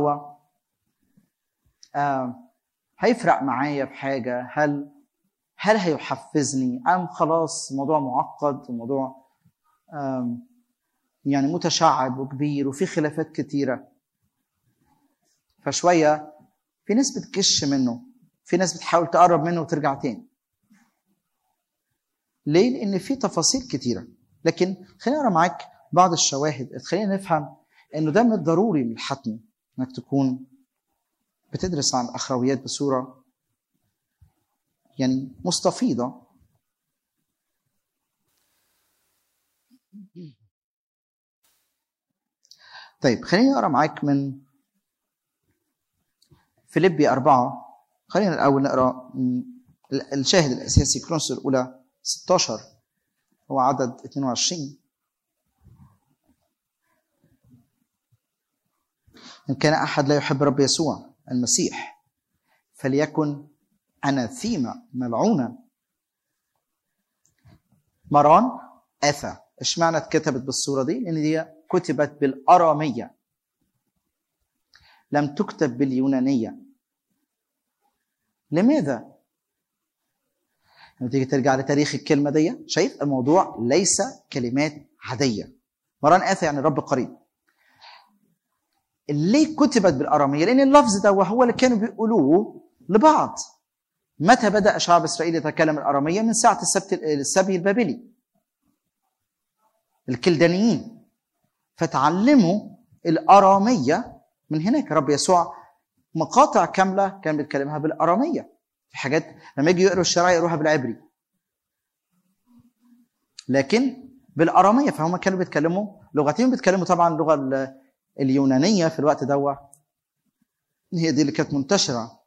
آه هيفرق معايا بحاجه هل هل هيحفزني ام خلاص الموضوع معقد الموضوع آه يعني متشعب وكبير وفي خلافات كتيره فشويه في ناس بتكش منه في ناس بتحاول تقرب منه وترجع تاني ليه لان في تفاصيل كتيره لكن خلينا اقرا معاك بعض الشواهد خلينا نفهم انه ده من الضروري من الحتمي انك تكون بتدرس عن الاخرويات بصوره يعني مستفيضه طيب خليني اقرا معاك من فيليبي أربعة خلينا الأول نقرا الشاهد الأساسي كرونس الأولى 16 هو عدد 22 إن كان أحد لا يحب رب يسوع المسيح فليكن أناثيما ملعونا مران أثى اشمعنى اتكتبت بالصورة دي؟ لأن دي كتبت بالأرامية لم تكتب باليونانية لماذا؟ لما تيجي ترجع لتاريخ الكلمه دي شايف الموضوع ليس كلمات عاديه مران اثى يعني رب قريب ليه كتبت بالاراميه لان اللفظ ده وهو اللي كانوا بيقولوه لبعض متى بدا شعب اسرائيل يتكلم الاراميه من ساعه السبت السبي البابلي الكلدانيين فتعلموا الاراميه من هناك رب يسوع مقاطع كامله كان بيتكلمها بالاراميه في حاجات لما يجي يقروا الشرائع يقروها بالعبري لكن بالاراميه فهم كانوا بيتكلموا لغتين بيتكلموا طبعا اللغه اليونانيه في الوقت دوا هي دي اللي كانت منتشره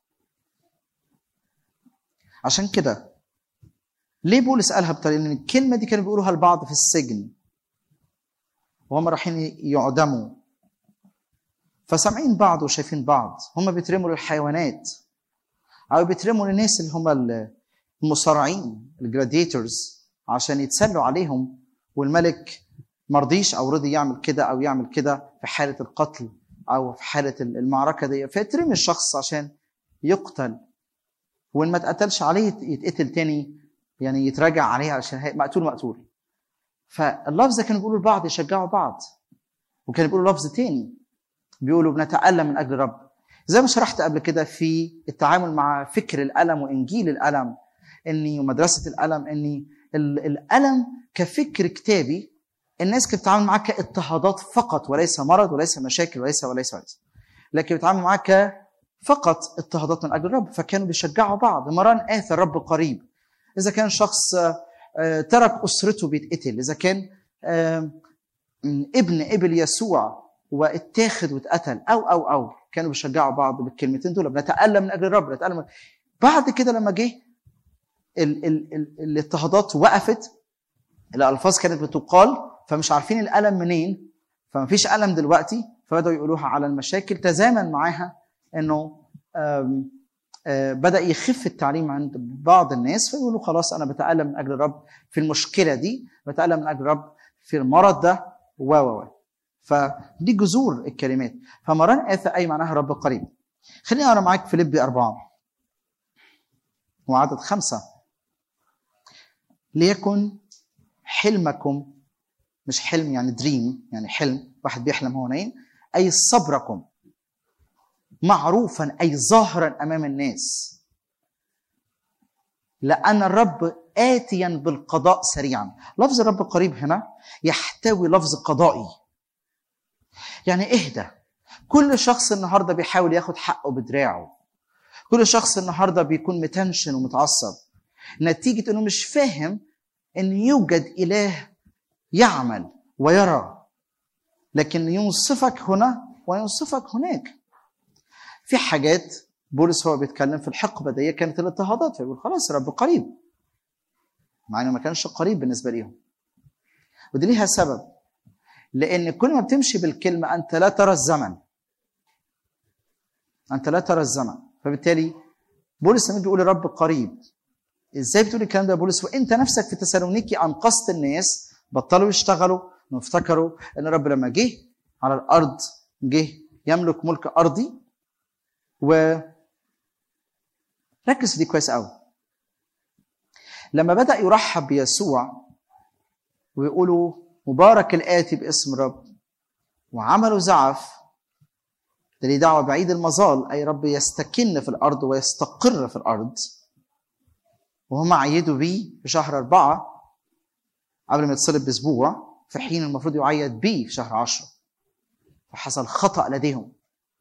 عشان كده ليه بولس قالها بطريقه ان الكلمه دي كانوا بيقولوها لبعض في السجن وهم رايحين يعدموا فسامعين بعض وشايفين بعض هم بيترموا للحيوانات او بيترموا للناس اللي هم المصارعين الجلاديتورز عشان يتسلوا عليهم والملك مرضيش او رضي يعمل كده او يعمل كده في حاله القتل او في حاله المعركه دي فيترمي الشخص عشان يقتل وان ما اتقتلش عليه يتقتل تاني يعني يتراجع عليه عشان مقتول مقتول فاللفظ ده كانوا بيقولوا لبعض يشجعوا بعض وكانوا بيقولوا لفظ تاني بيقولوا بنتألم من اجل رب زي ما شرحت قبل كده في التعامل مع فكر الالم وانجيل الالم اني ومدرسه الالم اني الالم كفكر كتابي الناس كانت بتتعامل معاه كاضطهادات فقط وليس مرض وليس مشاكل وليس وليس وليس لكن بتتعامل معاه فقط اضطهادات من اجل الرب فكانوا بيشجعوا بعض مران اثر الرب قريب اذا كان شخص ترك اسرته بيتقتل اذا كان آم، م، ابن ابن يسوع واتاخد واتقتل او او او كانوا بيشجعوا بعض بالكلمتين دول بنتألم من اجل الرب نتألم بعد كده لما جه ال- ال- ال- الاضطهادات وقفت الالفاظ كانت بتقال فمش عارفين الالم منين فمفيش الم دلوقتي فبداوا يقولوها على المشاكل تزامن معاها انه آم، آه، بدا يخف التعليم عند بعض الناس فيقولوا خلاص انا بتالم من اجل الرب في المشكله دي بتالم من اجل الرب في المرض ده و و و فدي جذور الكلمات فمران اثى اي معناها رب قريب خليني اقرا معاك فيليبي اربعه وعدد خمسه ليكن حلمكم مش حلم يعني دريم يعني حلم واحد بيحلم هو نايم اي صبركم معروفا اي ظاهرا امام الناس لان الرب اتيا بالقضاء سريعا لفظ الرب قريب هنا يحتوي لفظ قضائي يعني اهدى كل شخص النهارده بيحاول ياخد حقه بدراعه كل شخص النهارده بيكون متنشن ومتعصب نتيجه انه مش فاهم ان يوجد اله يعمل ويرى لكن ينصفك هنا وينصفك هناك في حاجات بولس هو بيتكلم في الحقبه دي كانت الاضطهادات فيقول خلاص الرب قريب مع انه ما كانش قريب بالنسبه ليهم ودي ليها سبب لان كل ما بتمشي بالكلمه انت لا ترى الزمن انت لا ترى الزمن فبالتالي بولس لما بيقول الرب قريب ازاي بتقول الكلام ده يا بولس وانت نفسك في تسالونيكي انقذت الناس بطلوا يشتغلوا وافتكروا ان الرب لما جه على الارض جه يملك ملك ارضي و ركز في دي كويس قوي لما بدا يرحب بيسوع ويقولوا مبارك الاتي باسم الرب وعملوا زعف ده ليه دعوه بعيد المظال اي رب يستكن في الارض ويستقر في الارض وهم عيدوا بيه في شهر أربعة قبل ما يتصلب بأسبوع في حين المفروض يعيد بيه في شهر عشرة فحصل خطأ لديهم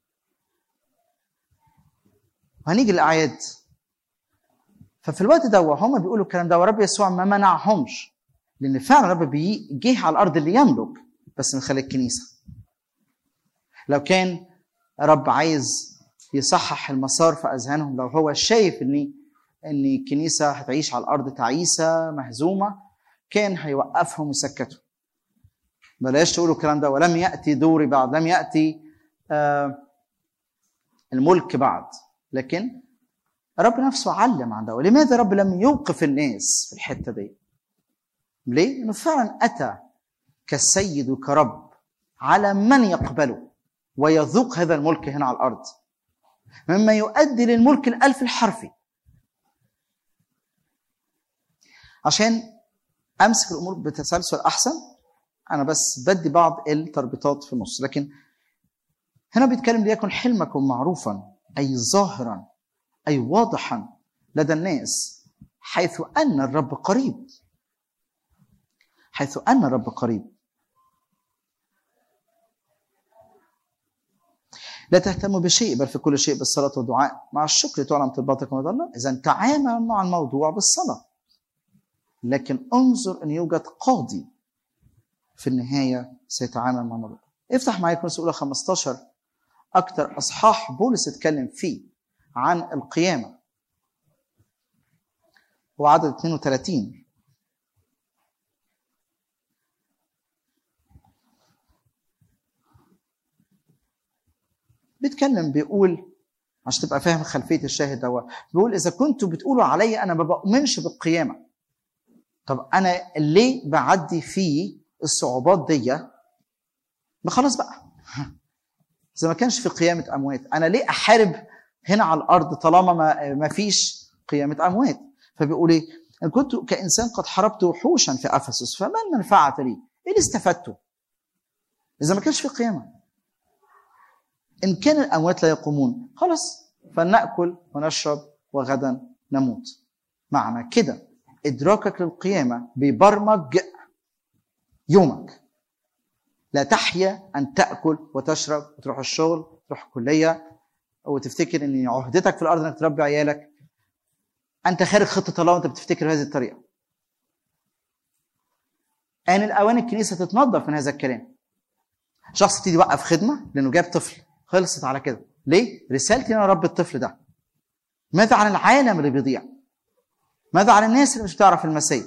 وهنيجي للأعياد ففي الوقت ده هم بيقولوا الكلام ده ورب يسوع ما منعهمش لأن فعلا رب بي- جه على الأرض اللي يملك بس من خلال الكنيسة لو كان رب عايز يصحح المسار في أذهانهم لو هو شايف إن ان الكنيسه هتعيش على الارض تعيسه مهزومه كان هيوقفهم ويسكتوا بلاش تقولوا الكلام ده ولم ياتي دوري بعد لم ياتي آه الملك بعد لكن رب نفسه علم عن ده ولماذا رب لم يوقف الناس في الحته دي ليه؟ لانه فعلا اتى كالسيد وكرب على من يقبله ويذوق هذا الملك هنا على الارض مما يؤدي للملك الالف الحرفي عشان امسك الامور بتسلسل احسن انا بس بدي بعض التربيطات في النص لكن هنا بيتكلم ليكن حلمكم معروفا اي ظاهرا اي واضحا لدى الناس حيث ان الرب قريب حيث ان الرب قريب لا تهتموا بشيء بل في كل شيء بالصلاة والدعاء مع الشكر تعلم طلباتكم ودى الله إذا تعامل مع الموضوع بالصلاة لكن انظر ان يوجد قاضي في النهايه سيتعامل مع الموضوع افتح معايا كورنثوس الاولى 15 اكثر اصحاح بولس اتكلم فيه عن القيامه هو عدد 32 بيتكلم بيقول عشان تبقى فاهم خلفيه الشاهد ده بيقول اذا كنتوا بتقولوا عليا انا ما بؤمنش بالقيامه طب انا ليه بعدي فيه الصعوبات دي ما خلاص بقى اذا ما كانش في قيامه اموات انا ليه احارب هنا على الارض طالما ما ما فيش قيامه اموات فبيقول ايه ان كنت كانسان قد حاربت وحوشا في افسس فما المنفعه لي ايه اللي استفدته اذا ما كانش في قيامه ان كان الاموات لا يقومون خلاص فلناكل ونشرب وغدا نموت معنى كده ادراكك للقيامه بيبرمج يومك لا تحيا ان تاكل وتشرب وتروح الشغل تروح الكليه وتفتكر ان عهدتك في الارض انك تربي عيالك انت خارج خطه الله وانت بتفتكر بهذه الطريقه ان الاوان الكنيسه تتنظف من هذا الكلام شخص يبتدي يوقف خدمه لانه جاب طفل خلصت على كده ليه رسالتي انا رب الطفل ده ماذا عن العالم اللي بيضيع ماذا عن الناس اللي مش بتعرف المسيح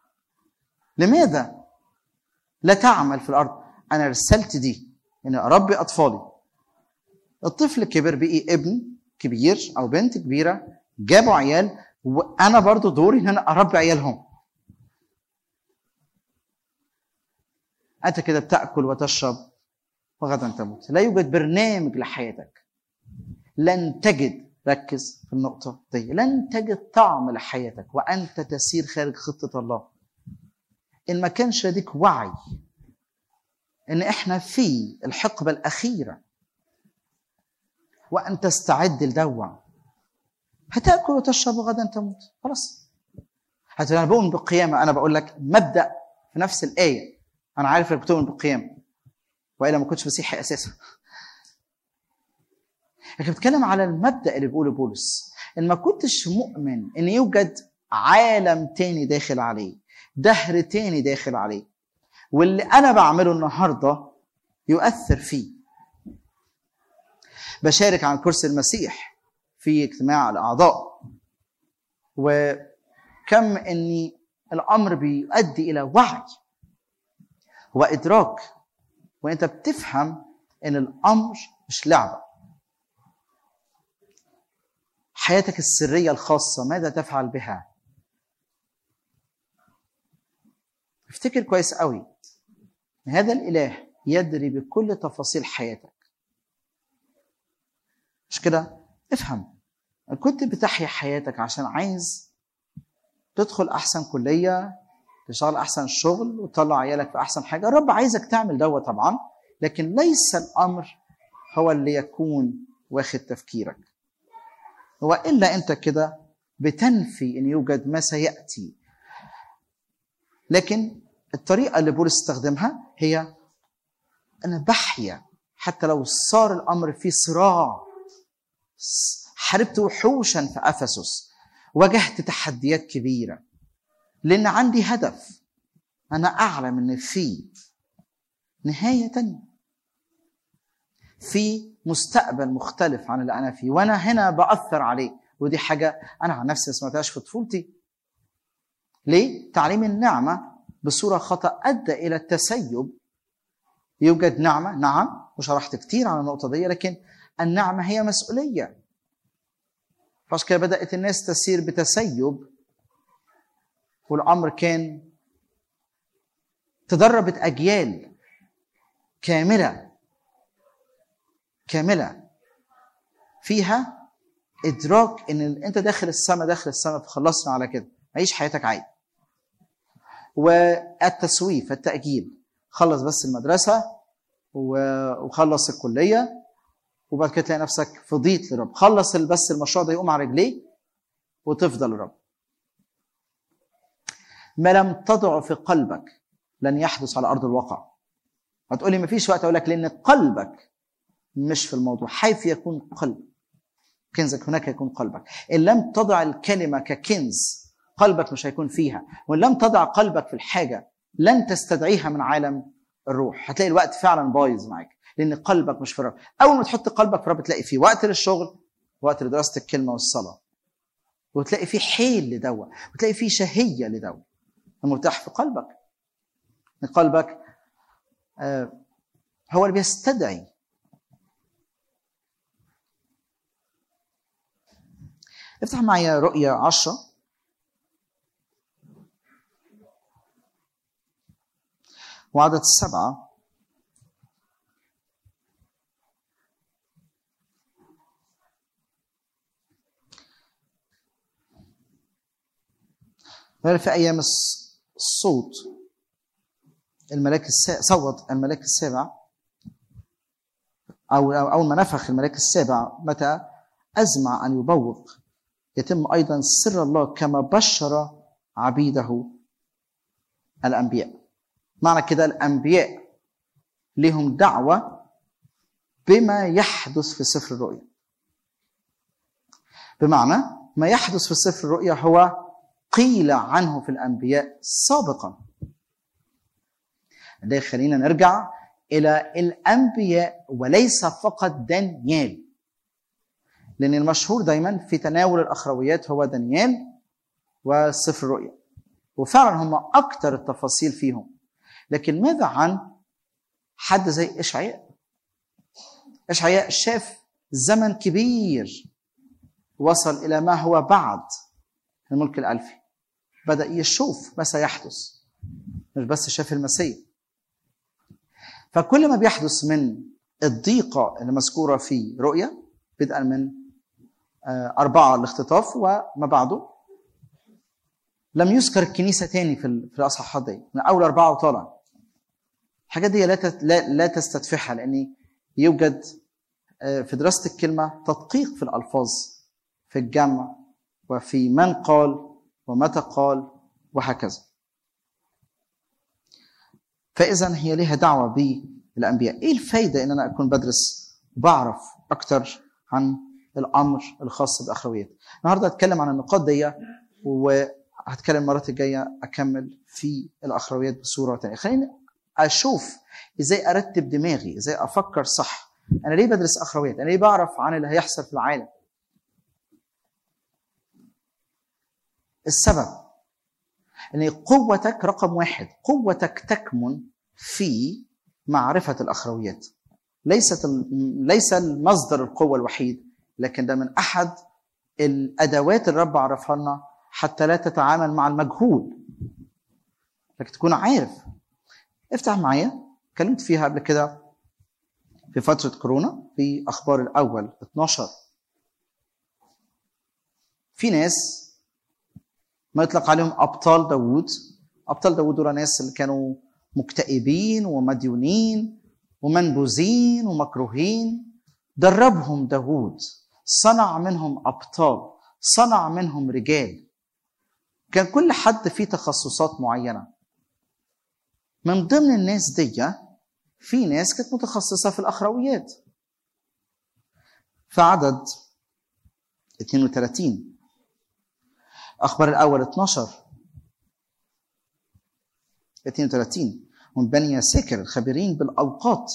لماذا لا تعمل في الارض انا رسالتي دي ان اربي اطفالي الطفل كبر بقي ابن كبير او بنت كبيره جابوا عيال وانا برضو دوري ان انا اربي عيالهم انت كده بتاكل وتشرب وغدا تموت لا يوجد برنامج لحياتك لن تجد ركز في النقطه دي لن تجد طعم لحياتك وانت تسير خارج خطه الله ان ما كانش لديك وعي ان احنا في الحقبه الاخيره وان تستعد لدوا هتاكل وتشرب وغدا تموت خلاص حتى انا بؤمن بالقيامه انا بقول لك مبدا في نفس الايه انا عارف انك بتؤمن بالقيامه والا ما كنتش مسيحي اساسا لكن بتكلم على المبدا اللي بيقوله بولس ان ما كنتش مؤمن ان يوجد عالم تاني داخل عليه دهر تاني داخل عليه واللي انا بعمله النهارده يؤثر فيه بشارك عن كرسي المسيح في اجتماع الاعضاء وكم اني الامر بيؤدي الى وعي وادراك وانت بتفهم ان الامر مش لعبه حياتك السريه الخاصه ماذا تفعل بها افتكر كويس قوي ان هذا الاله يدري بكل تفاصيل حياتك مش كده افهم كنت بتحيا حياتك عشان عايز تدخل احسن كليه تشتغل احسن شغل وتطلع عيالك في احسن حاجه الرب عايزك تعمل دوت طبعا لكن ليس الامر هو اللي يكون واخد تفكيرك والا انت كده بتنفي ان يوجد ما سياتي لكن الطريقه اللي بولس استخدمها هي انا بحيا حتى لو صار الامر في صراع حاربت وحوشا في افسس واجهت تحديات كبيره لان عندي هدف انا اعلم ان في نهايه تانية في مستقبل مختلف عن اللي انا فيه وانا هنا باثر عليه ودي حاجه انا عن نفسي ما سمعتهاش في طفولتي ليه تعليم النعمه بصوره خطا ادى الى التسيب يوجد نعمه نعم وشرحت كتير عن النقطه دي لكن النعمه هي مسؤوليه فعشان كده بدات الناس تسير بتسيب والامر كان تدربت اجيال كامله كامله فيها ادراك ان انت داخل السماء داخل السماء فخلصنا على كده عيش حياتك عادي والتسويف التاجيل خلص بس المدرسه وخلص الكليه وبعد كده تلاقي نفسك فضيت للرب خلص بس المشروع ده يقوم على رجليه وتفضل للرب ما لم تضع في قلبك لن يحدث على ارض الواقع هتقولي ما فيش وقت اقول لك لان قلبك مش في الموضوع حيث يكون قلب كنزك هناك يكون قلبك ان لم تضع الكلمه ككنز قلبك مش هيكون فيها وان لم تضع قلبك في الحاجه لن تستدعيها من عالم الروح هتلاقي الوقت فعلا بايظ معاك لان قلبك مش في الرب اول ما تحط قلبك في الرب تلاقي فيه وقت للشغل وقت لدراسه الكلمه والصلاه وتلاقي فيه حيل لدوا وتلاقي فيه شهيه لدوا المرتاح في قلبك ان قلبك آه هو اللي بيستدعي افتح معايا رؤيا عشرة وعدد سبعة في أيام الصوت الملاك السابع صوت الملاك السابع أو أول ما نفخ الملاك السابع متى أزمع أن يبوق يتم أيضا سر الله كما بشر عبيده الأنبياء معنى كده الأنبياء لهم دعوة بما يحدث في سفر الرؤيا بمعنى ما يحدث في سفر الرؤيا هو قيل عنه في الأنبياء سابقا ده خلينا نرجع الى الانبياء وليس فقط دانيال لان المشهور دايما في تناول الاخرويات هو دانيال وسفر الرؤيا وفعلا هم اكثر التفاصيل فيهم لكن ماذا عن حد زي اشعياء اشعياء شاف زمن كبير وصل الى ما هو بعد الملك الالفي بدا يشوف ما سيحدث مش بس شاف المسيح فكل ما بيحدث من الضيقه اللي مذكوره في رؤيا بدءا من آه، أربعة الاختطاف وما بعده لم يذكر الكنيسة تاني في ال- في الأصحاحات دي من أول أربعة وطالع الحاجات دي لا تت- لا لا تستدفعها لأن يوجد آه، في دراسة الكلمة تدقيق في الألفاظ في الجمع وفي من قال ومتى قال وهكذا فإذا هي لها دعوة بالأنبياء إيه الفايدة إن أنا أكون بدرس وبعرف أكتر عن الأمر الخاص بالأخرويات النهاردة هتكلم عن النقاط دي وهتكلم المرات الجاية أكمل في الأخرويات بصورة تانية خليني أشوف إزاي أرتب دماغي إزاي أفكر صح أنا ليه بدرس أخرويات أنا ليه بعرف عن اللي هيحصل في العالم السبب ان قوتك رقم واحد قوتك تكمن في معرفه الاخرويات ليست ال- ليس المصدر القوه الوحيد لكن ده من احد الادوات اللي الرب عرفها لنا حتى لا تتعامل مع المجهول لكن تكون عارف افتح معايا اتكلمت فيها قبل كده في فتره كورونا في اخبار الاول 12 في ناس ما يطلق عليهم ابطال داوود ابطال داوود دول ناس اللي كانوا مكتئبين ومديونين ومنبوذين ومكروهين دربهم داوود صنع منهم ابطال صنع منهم رجال كان كل حد فيه تخصصات معينه من ضمن الناس دي في ناس كانت متخصصه في الاخرويات في عدد 32 أخبار الأول 12 32 من بني سكر الخبيرين بالأوقات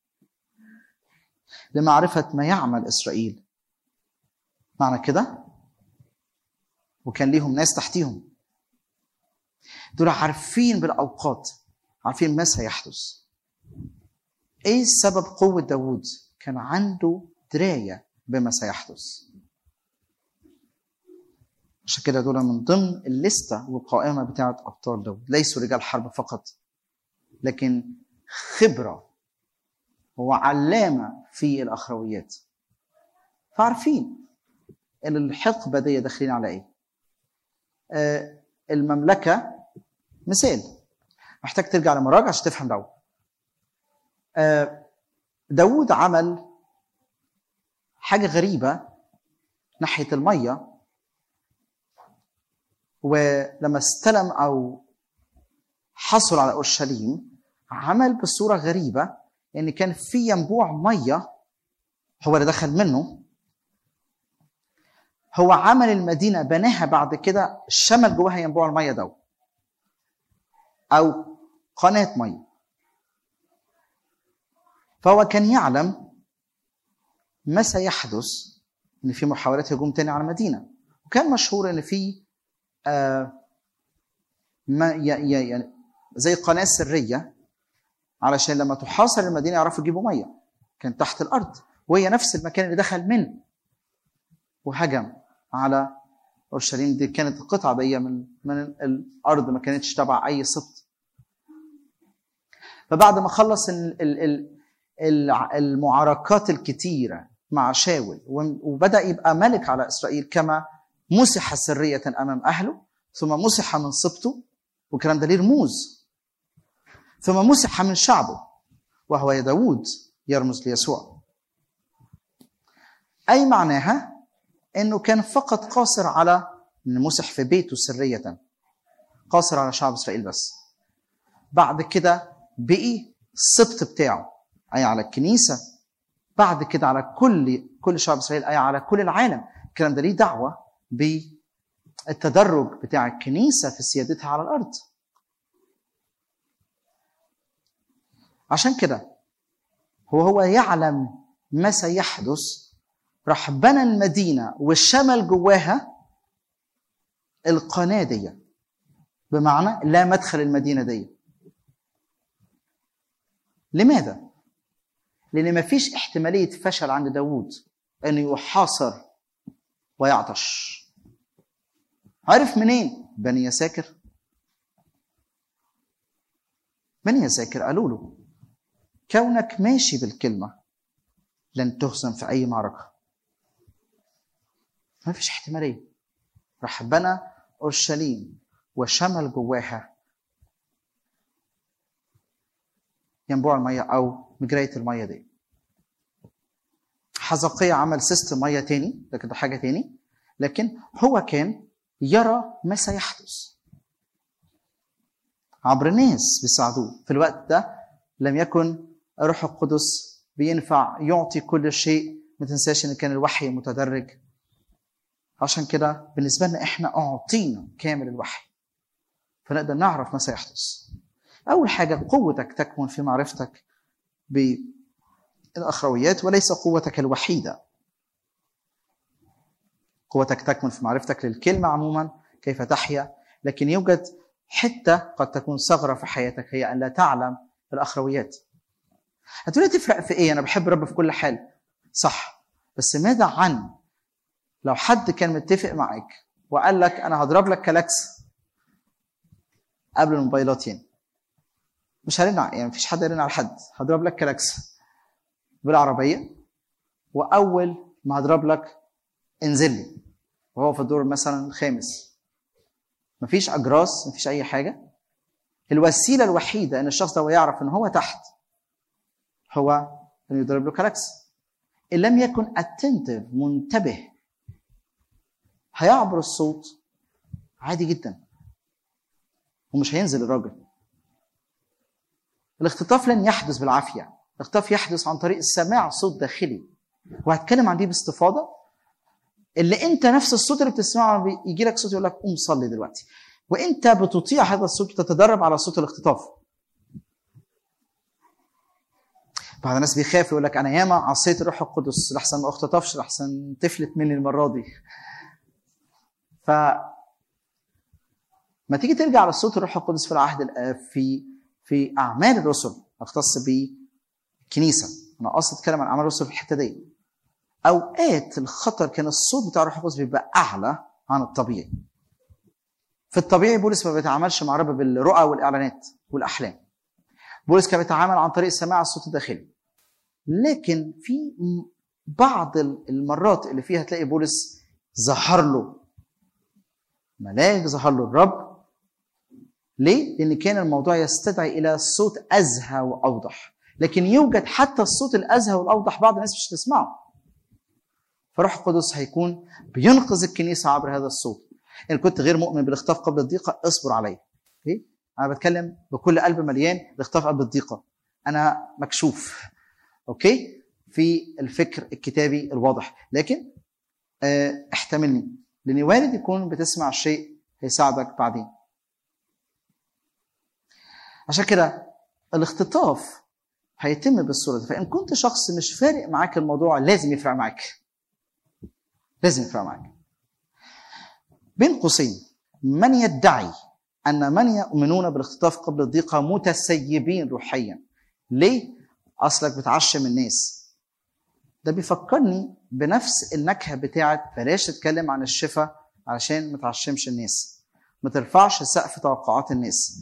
لمعرفة ما يعمل إسرائيل معنى كده وكان ليهم ناس تحتيهم دول عارفين بالأوقات عارفين ما سيحدث ايه سبب قوة داوود كان عنده دراية بما سيحدث عشان كده دول من ضمن الليسته والقائمه بتاعه ابطال داود ليسوا رجال حرب فقط لكن خبره وعلامه في الاخرويات فعارفين ان الحقبه دي داخلين على ايه آه المملكه مثال محتاج ترجع لمراجع عشان تفهم داود آه داود عمل حاجه غريبه ناحيه الميه ولما استلم او حصل على اورشليم عمل بصوره غريبه ان كان في ينبوع ميه هو اللي دخل منه هو عمل المدينه بناها بعد كده شمل جواها ينبوع الميه ده او قناه ميه فهو كان يعلم ما سيحدث ان في محاولات هجوم تاني على المدينه وكان مشهور ان في آه ما يعني زي قناه سريه علشان لما تحاصر المدينه يعرفوا يجيبوا ميه كان تحت الارض وهي نفس المكان اللي دخل منه وهجم على اورشليم دي كانت القطعه دي من من الارض ما كانتش تبع اي سبط فبعد ما خلص ال ال ال المعاركات الكتيره مع شاول وبدا يبقى ملك على اسرائيل كما مسح سريه امام اهله ثم مسح من سبطه والكلام ده ليه رموز ثم مسح من شعبه وهو يا داود يرمز ليسوع أي معناها أنه كان فقط قاصر على أن مسح في بيته سرية قاصر على شعب إسرائيل بس بعد كده بقي السبط بتاعه أي على الكنيسة بعد كده على كل كل شعب إسرائيل أي على كل العالم الكلام ده ليه دعوة بالتدرج بتاع الكنيسة في سيادتها على الأرض عشان كده هو هو يعلم ما سيحدث راح بنى المدينة والشمل جواها القناة دي بمعنى لا مدخل المدينة دي لماذا؟ لأن ما فيش احتمالية فشل عند داوود أنه يحاصر ويعطش عرف منين؟ بني يساكر بني يساكر قالوا له كونك ماشي بالكلمة لن تهزم في أي معركة ما فيش احتمالية راح بنى أورشليم وشمل جواها ينبوع المية أو مجرية المية دي حزقية عمل سيستم مية تاني لكن ده حاجة تاني لكن هو كان يرى ما سيحدث عبر ناس بيساعدوه في الوقت ده لم يكن الروح القدس بينفع يعطي كل شيء ما تنساش ان كان الوحي متدرج عشان كده بالنسبه لنا احنا اعطينا كامل الوحي فنقدر نعرف ما سيحدث اول حاجه قوتك تكمن في معرفتك بالاخرويات وليس قوتك الوحيده قوتك تكمن في معرفتك للكلمه عموما كيف تحيا لكن يوجد حته قد تكون ثغره في حياتك هي ان لا تعلم الاخرويات هتقولي تفرق في ايه انا بحب رب في كل حال صح بس ماذا عن لو حد كان متفق معاك وقال لك انا هضرب لك كلاكس قبل الموبايلات يعني مش هرن يعني مفيش حد يرن على حد هضرب لك كلاكس بالعربيه واول ما هضرب لك انزل لي وهو في الدور مثلا الخامس مفيش اجراس مفيش اي حاجه الوسيله الوحيده ان الشخص ده يعرف ان هو تحت هو انه يضرب له كلاكس ان لم يكن اتنتف منتبه هيعبر الصوت عادي جدا ومش هينزل الراجل الاختطاف لن يحدث بالعافيه الاختطاف يحدث عن طريق سماع صوت داخلي وهتكلم عن دي باستفاضه اللي انت نفس الصوت اللي بتسمعه يجي لك صوت يقول لك قوم صلي دلوقتي وانت بتطيع هذا الصوت وتتدرب على صوت الاختطاف بعض الناس بيخاف يقول لك انا ياما عصيت الروح القدس لحسن ما اختطفش لحسن تفلت مني المره دي ف ما تيجي ترجع لصوت الروح القدس في العهد في في اعمال الرسل اختص بالكنيسه انا قصدي اتكلم عن اعمال الرسل في الحته دي اوقات الخطر كان الصوت بتاع الروح القدس بيبقى اعلى عن الطبيعي في الطبيعي بولس ما بيتعاملش مع رب بالرؤى والاعلانات والاحلام بولس كان بيتعامل عن طريق سماع الصوت الداخلي لكن في بعض المرات اللي فيها تلاقي بولس ظهر له ملاك ظهر له الرب ليه؟ لأن كان الموضوع يستدعي إلى صوت أزهى وأوضح لكن يوجد حتى الصوت الأزهى والأوضح بعض الناس مش تسمعه فروح القدس هيكون بينقذ الكنيسة عبر هذا الصوت إن كنت غير مؤمن بالاختطاف قبل الضيقة اصبر عليه أوكي؟ أنا بتكلم بكل قلب مليان الاختطاف قبل الضيقة أنا مكشوف أوكي في الفكر الكتابي الواضح لكن اه احتملني لأن وارد يكون بتسمع شيء هيساعدك بعدين عشان كده الاختطاف هيتم بالصورة دي فإن كنت شخص مش فارق معاك الموضوع لازم يفرق معاك لازم يفرق معاك بين قوسين من يدعي أن من يؤمنون بالاختطاف قبل الضيقة متسيبين روحيا ليه؟ أصلك بتعشم الناس ده بيفكرني بنفس النكهة بتاعت بلاش تتكلم عن الشفاء علشان ما تعشمش الناس ما ترفعش سقف توقعات الناس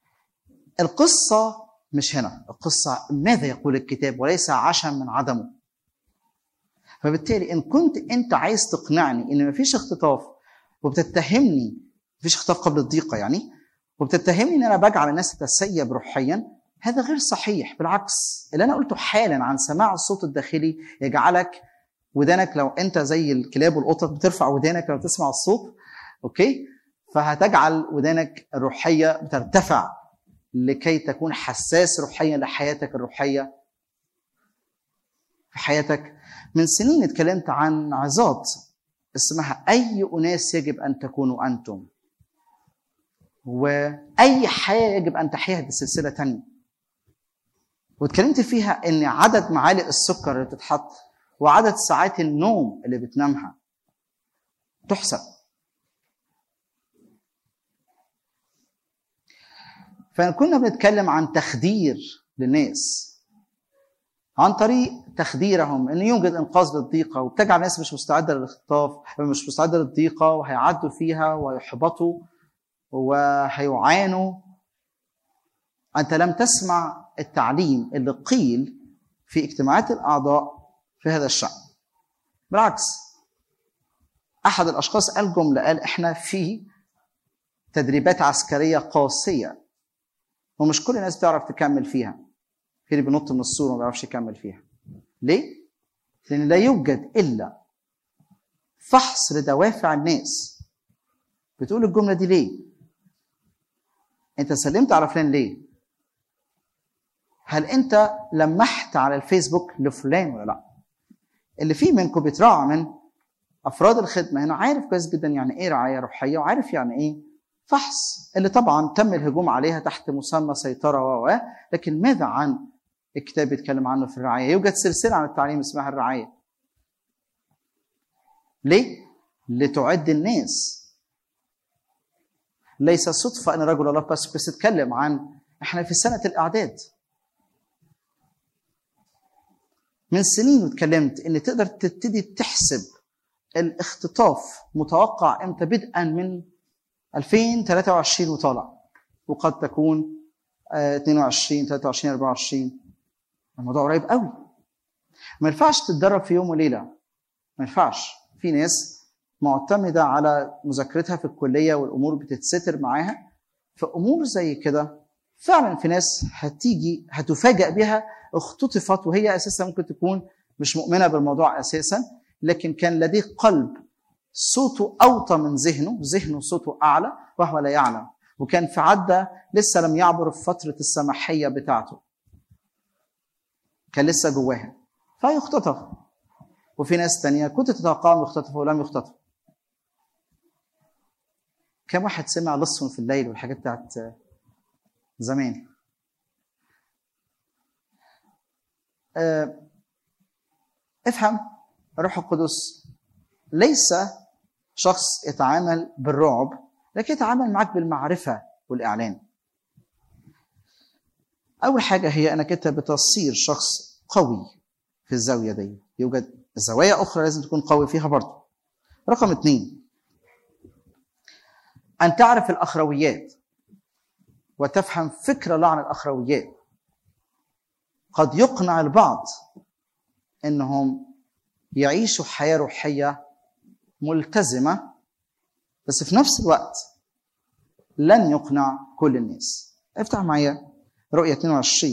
القصة مش هنا القصة ماذا يقول الكتاب وليس عشم من عدمه فبالتالي إن كنت أنت عايز تقنعني إن مفيش اختطاف وبتتهمني مفيش اختطاف قبل الضيقة يعني وبتتهمني إن أنا بجعل الناس تتسيب روحيا هذا غير صحيح بالعكس اللي أنا قلته حالا عن سماع الصوت الداخلي يجعلك ودانك لو أنت زي الكلاب والقطط بترفع ودانك لو تسمع الصوت أوكي فهتجعل ودانك الروحية بترتفع لكي تكون حساس روحيا لحياتك الروحيه في حياتك من سنين اتكلمت عن عظات اسمها اي اناس يجب ان تكونوا انتم واي حياه يجب ان تحياها دي سلسله تانية واتكلمت فيها ان عدد معالق السكر اللي بتتحط وعدد ساعات النوم اللي بتنامها تحسب فكنا بنتكلم عن تخدير للناس عن طريق تخديرهم ان يوجد انقاذ للضيقه وبتجعل الناس مش مستعده للاختطاف مش مستعده للضيقه وهيعدوا فيها ويحبطوا وهيعانوا انت لم تسمع التعليم اللي قيل في اجتماعات الاعضاء في هذا الشان بالعكس احد الاشخاص قال جمله قال احنا في تدريبات عسكريه قاسيه ومش كل الناس بتعرف تكمل فيها في اللي بينط من السور وما بيعرفش يكمل فيها ليه لان لا يوجد الا فحص لدوافع الناس بتقول الجمله دي ليه انت سلمت على فلان ليه هل انت لمحت على الفيسبوك لفلان ولا لا اللي فيه منكم بيتراعى من افراد الخدمه هنا عارف كويس جدا يعني ايه رعايه روحيه وعارف يعني ايه فحص اللي طبعا تم الهجوم عليها تحت مسمى سيطره و لكن ماذا عن الكتاب بيتكلم عنه في الرعايه يوجد سلسله عن التعليم اسمها الرعايه ليه لتعد الناس ليس صدفه ان رجل الله بس بس اتكلم عن احنا في سنه الاعداد من سنين واتكلمت ان تقدر تبتدي تحسب الاختطاف متوقع امتى بدءا من 2023 وطالع وقد تكون 22 23 24 الموضوع قريب قوي ما ينفعش تتدرب في يوم وليله ما ينفعش في ناس معتمده على مذاكرتها في الكليه والامور بتتستر معاها فامور زي كده فعلا في ناس هتيجي هتفاجأ بها اختطفت وهي اساسا ممكن تكون مش مؤمنه بالموضوع اساسا لكن كان لديه قلب صوته اوطى من ذهنه ذهنه صوته اعلى وهو لا يعلم وكان في عدة لسه لم يعبر فترة السماحية بتاعته كان لسه جواها فيختطف وفي ناس تانية كنت تتوقعهم يختطفوا ولم يختطفوا كم واحد سمع لص في الليل والحاجات بتاعت زمان أه افهم الروح القدس ليس شخص يتعامل بالرعب لكن يتعامل معك بالمعرفه والاعلان اول حاجه هي انك انت بتصير شخص قوي في الزاويه دي يوجد زوايا اخرى لازم تكون قوي فيها برضه رقم اثنين ان تعرف الاخرويات وتفهم فكر الله عن الاخرويات قد يقنع البعض انهم يعيشوا حياه روحيه ملتزمه بس في نفس الوقت لن يقنع كل الناس افتح معايا رؤية 22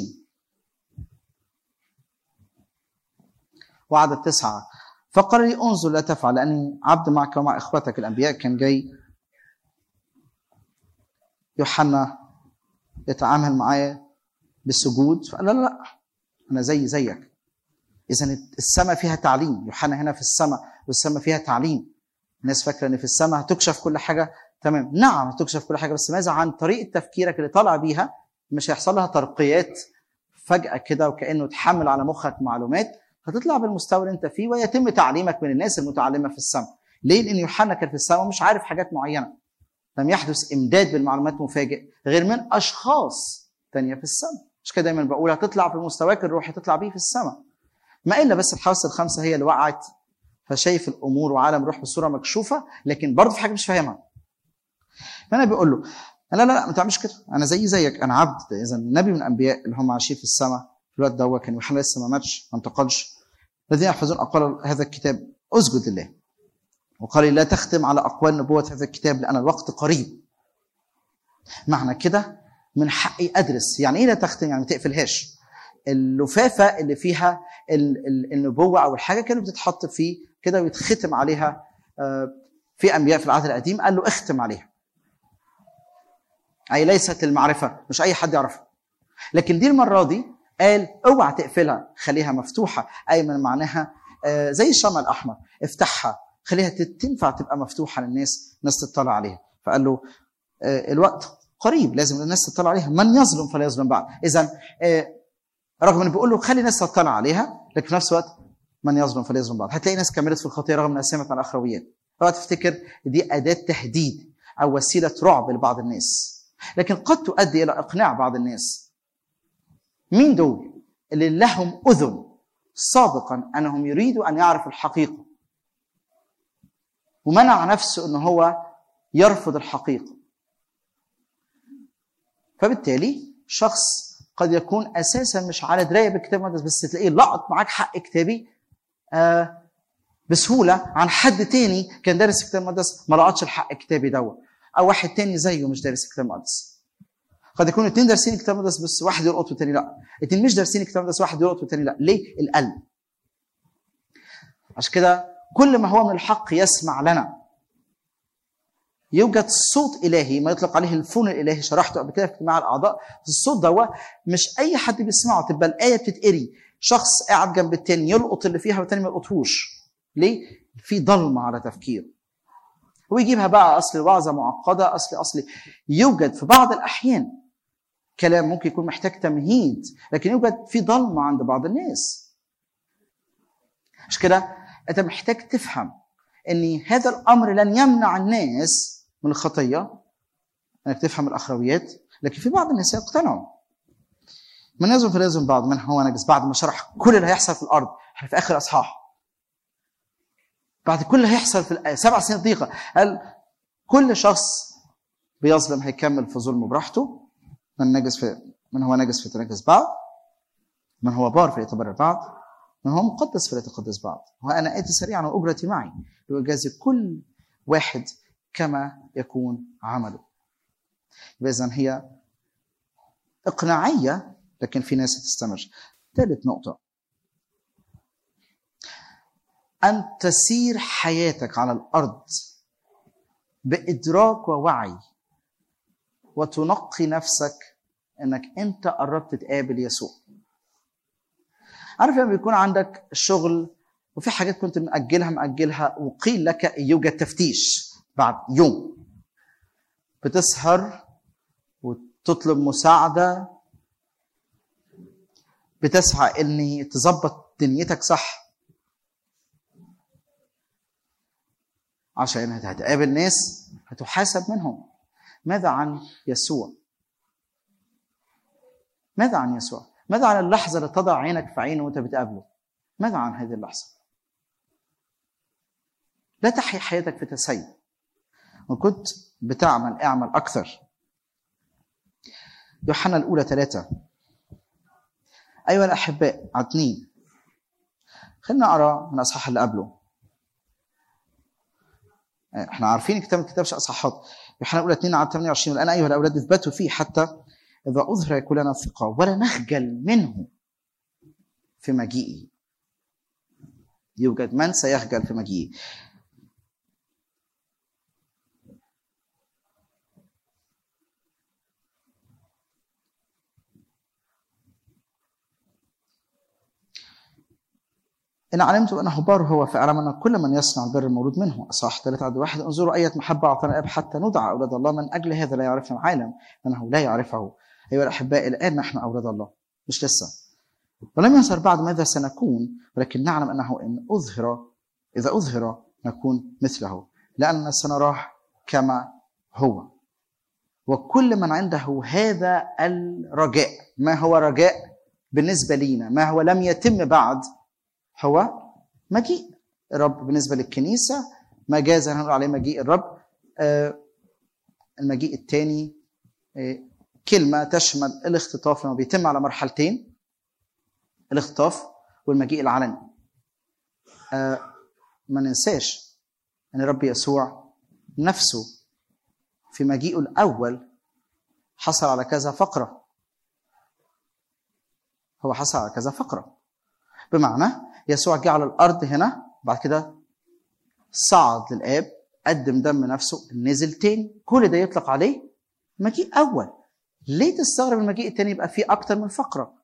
وعدد تسعة فقال لي انظر لا تفعل لأني عبد معك ومع إخوتك الأنبياء كان جاي يوحنا يتعامل معايا بالسجود فقال لا لا لا أنا زي زيك إذا السماء فيها تعليم يوحنا هنا في السماء والسماء فيها تعليم الناس فاكرة إن في السماء هتكشف كل حاجة تمام نعم هتكشف كل حاجة بس ماذا عن طريقة تفكيرك اللي طالع بيها مش هيحصل لها ترقيات فجأة كده وكأنه تحمل على مخك معلومات هتطلع بالمستوى اللي انت فيه ويتم تعليمك من الناس المتعلمه في السماء. ليه؟ لان يوحنا كان في السماء ومش عارف حاجات معينه. لم يحدث امداد بالمعلومات مفاجئ غير من اشخاص تانية في السماء. مش كده دايما بقول هتطلع في مستواك الروحي تطلع بيه في السماء. ما الا بس الحواس الخمسه هي اللي وقعت فشايف الامور وعالم روح بصوره مكشوفه لكن برضه في حاجه مش فاهمها. فانا بيقول له لا لا لا ما تعملش كده انا زي زيك انا عبد اذا النبي من الانبياء اللي هم عايشين في السماء في الوقت ده كان يوحنا لسه ما ماتش ما انتقلش الذين يحفظون اقوال هذا الكتاب اسجد لله وقال لي لا تختم على اقوال نبوه هذا الكتاب لان الوقت قريب معنى كده من حقي ادرس يعني ايه لا تختم يعني ما تقفلهاش اللفافه اللي فيها النبوه او الحاجه كانت بتتحط فيه كده ويتختم عليها في انبياء في العهد القديم قال له اختم عليها اي ليست المعرفه مش اي حد يعرفها لكن دي المره دي قال اوعى تقفلها خليها مفتوحه اي من معناها زي الشمع الاحمر افتحها خليها تنفع تبقى مفتوحه للناس الناس تطلع عليها فقال له الوقت قريب لازم الناس تطلع عليها من يظلم فلا يظلم بعد اذا رغم انه بيقول له خلي الناس تطلع عليها لكن في نفس الوقت من يظلم فليظلم بعض هتلاقي ناس كملت في الخطيه رغم انها سمعت عن الاخرويات اوعى تفتكر دي اداه تهديد او وسيله رعب لبعض الناس لكن قد تؤدي الى اقناع بعض الناس مين دول اللي لهم اذن سابقا انهم يريدوا ان يعرفوا الحقيقه ومنع نفسه انه هو يرفض الحقيقه فبالتالي شخص قد يكون اساسا مش على درايه بالكتاب المقدس بس تلاقيه لقط معاك حق كتابي آه بسهوله عن حد تاني كان دارس الكتاب المقدس ما لقطش الحق الكتابي دوت او واحد تاني زيه مش دارس الكتاب المقدس قد يكونوا اتنين دارسين الكتاب المقدس بس واحد يلقط والتاني لا اتنين مش دارسين الكتاب المقدس واحد يلقط والتاني لا ليه القلب عشان كده كل ما هو من الحق يسمع لنا يوجد صوت الهي ما يطلق عليه الفون الالهي شرحته قبل كده في اجتماع الاعضاء الصوت ده مش اي حد بيسمعه تبقى الايه بتتقري شخص قاعد جنب التاني يلقط اللي فيها والتاني ما يلقطهوش ليه؟ في ضلمه على تفكيره ويجيبها بقى اصل وعظه معقده اصل اصل يوجد في بعض الاحيان كلام ممكن يكون محتاج تمهيد لكن يوجد في ضلمه عند بعض الناس مش كده انت محتاج تفهم ان هذا الامر لن يمنع الناس من الخطيه انك تفهم الاخرويات لكن في بعض الناس يقتنعوا من يزن فلازم بعض من هو نجس بعد ما شرح كل اللي هيحصل في الارض احنا في اخر اصحاح بعد كل اللي هيحصل في سبع سنين ضيقه قال كل شخص بيظلم هيكمل في ظلمه براحته من نجس في من هو نجس فيتنجس بعض من هو بار فليتبرر بعض من هو مقدس فليتقدس بعض وانا اتي سريعا واجرتي معي لاجازي كل واحد كما يكون عمله اذا هي اقناعيه لكن في ناس تستمر ثالث نقطه ان تسير حياتك على الارض بادراك ووعي وتنقي نفسك انك انت قربت تقابل يسوع عارف لما بيكون عندك شغل وفي حاجات كنت مأجلها مأجلها وقيل لك يوجد تفتيش بعد يوم بتسهر وتطلب مساعدة بتسعى اني تظبط دنيتك صح عشان هتقابل ناس هتحاسب منهم ماذا عن يسوع ماذا عن يسوع ماذا عن اللحظه اللي تضع عينك في عينه وانت بتقابله ماذا عن هذه اللحظه لا تحيا حياتك في تسيب وكنت بتعمل اعمل اكثر يوحنا الاولى ثلاثة ايها الاحباء عدنين خلينا نقرا من الاصحاح اللي قبله احنا عارفين الكتاب ما كتبش اصحاحات يوحنا الاولى 2 عدد 28 الان ايها الاولاد اثبتوا فيه حتى اذا اظهر يكون لنا ثقه ولا نخجل منه في مجيئه يوجد من سيخجل في مجيئه إن علمت أنه بار هو فأعلم أن كل من يصنع البر المولود منه أصح ثلاثة عدد واحد انظروا أية محبة أعطانا الأب حتى ندعى أولاد الله من أجل هذا لا يعرفنا العالم لأنه لا يعرفه أيها الأحباء الآن نحن أولاد الله مش لسه ولم يظهر بعد ماذا سنكون ولكن نعلم أنه إن أظهر إذا أظهر نكون مثله لأننا سنراه كما هو وكل من عنده هذا الرجاء ما هو رجاء بالنسبة لينا ما هو لم يتم بعد هو مجيء الرب بالنسبة للكنيسة مجازا هنقول عليه مجيء الرب آه المجيء الثاني آه كلمة تشمل الاختطاف لما بيتم على مرحلتين الاختطاف والمجيء العلني آه ما ننساش ان الرب يسوع نفسه في مجيئه الاول حصل على كذا فقره هو حصل على كذا فقره بمعنى يسوع جه على الارض هنا بعد كده صعد للاب قدم دم نفسه نزل تاني كل ده يطلق عليه مجيء اول ليه تستغرب المجيء التاني يبقى فيه اكتر من فقره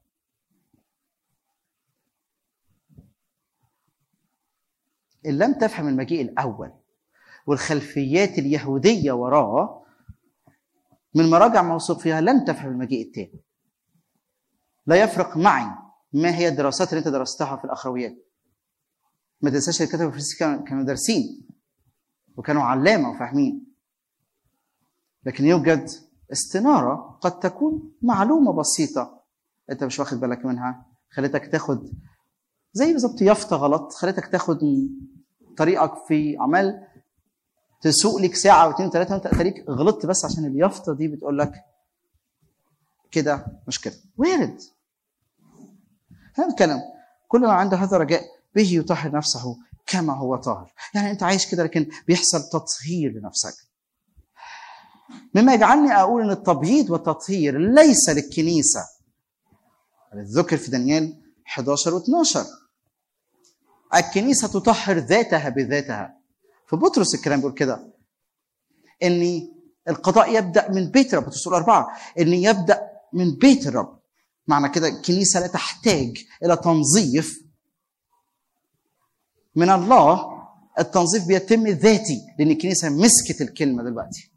ان لم تفهم المجيء الاول والخلفيات اليهوديه وراه من مراجع موثوق فيها لن تفهم المجيء الثاني لا يفرق معي ما هي الدراسات اللي انت درستها في الاخرويات ما تنساش الكتب الفرنسي كانوا كانوا دارسين وكانوا علامه وفاهمين لكن يوجد استناره قد تكون معلومه بسيطه انت مش واخد بالك منها خليتك تاخد زي بالظبط يافطه غلط خليتك تاخد طريقك في عمال تسوق لك ساعه واثنين وثلاثه وانت اتاريك غلطت بس عشان اليافطه دي بتقول لك كده مش كده وارد هذا الكلام كل ما عنده هذا رجاء به يطهر نفسه كما هو طاهر يعني انت عايش كده لكن بيحصل تطهير لنفسك مما يجعلني اقول ان التبييض والتطهير ليس للكنيسه ذكر في دانيال 11 و12 الكنيسه تطهر ذاتها بذاتها فبطرس الكلام بيقول كده ان القضاء يبدا من بيت رب بطرس أربعة ان يبدا من بيت الرب معنى كده الكنيسه لا تحتاج الى تنظيف من الله التنظيف بيتم ذاتي لان الكنيسه مسكت الكلمه دلوقتي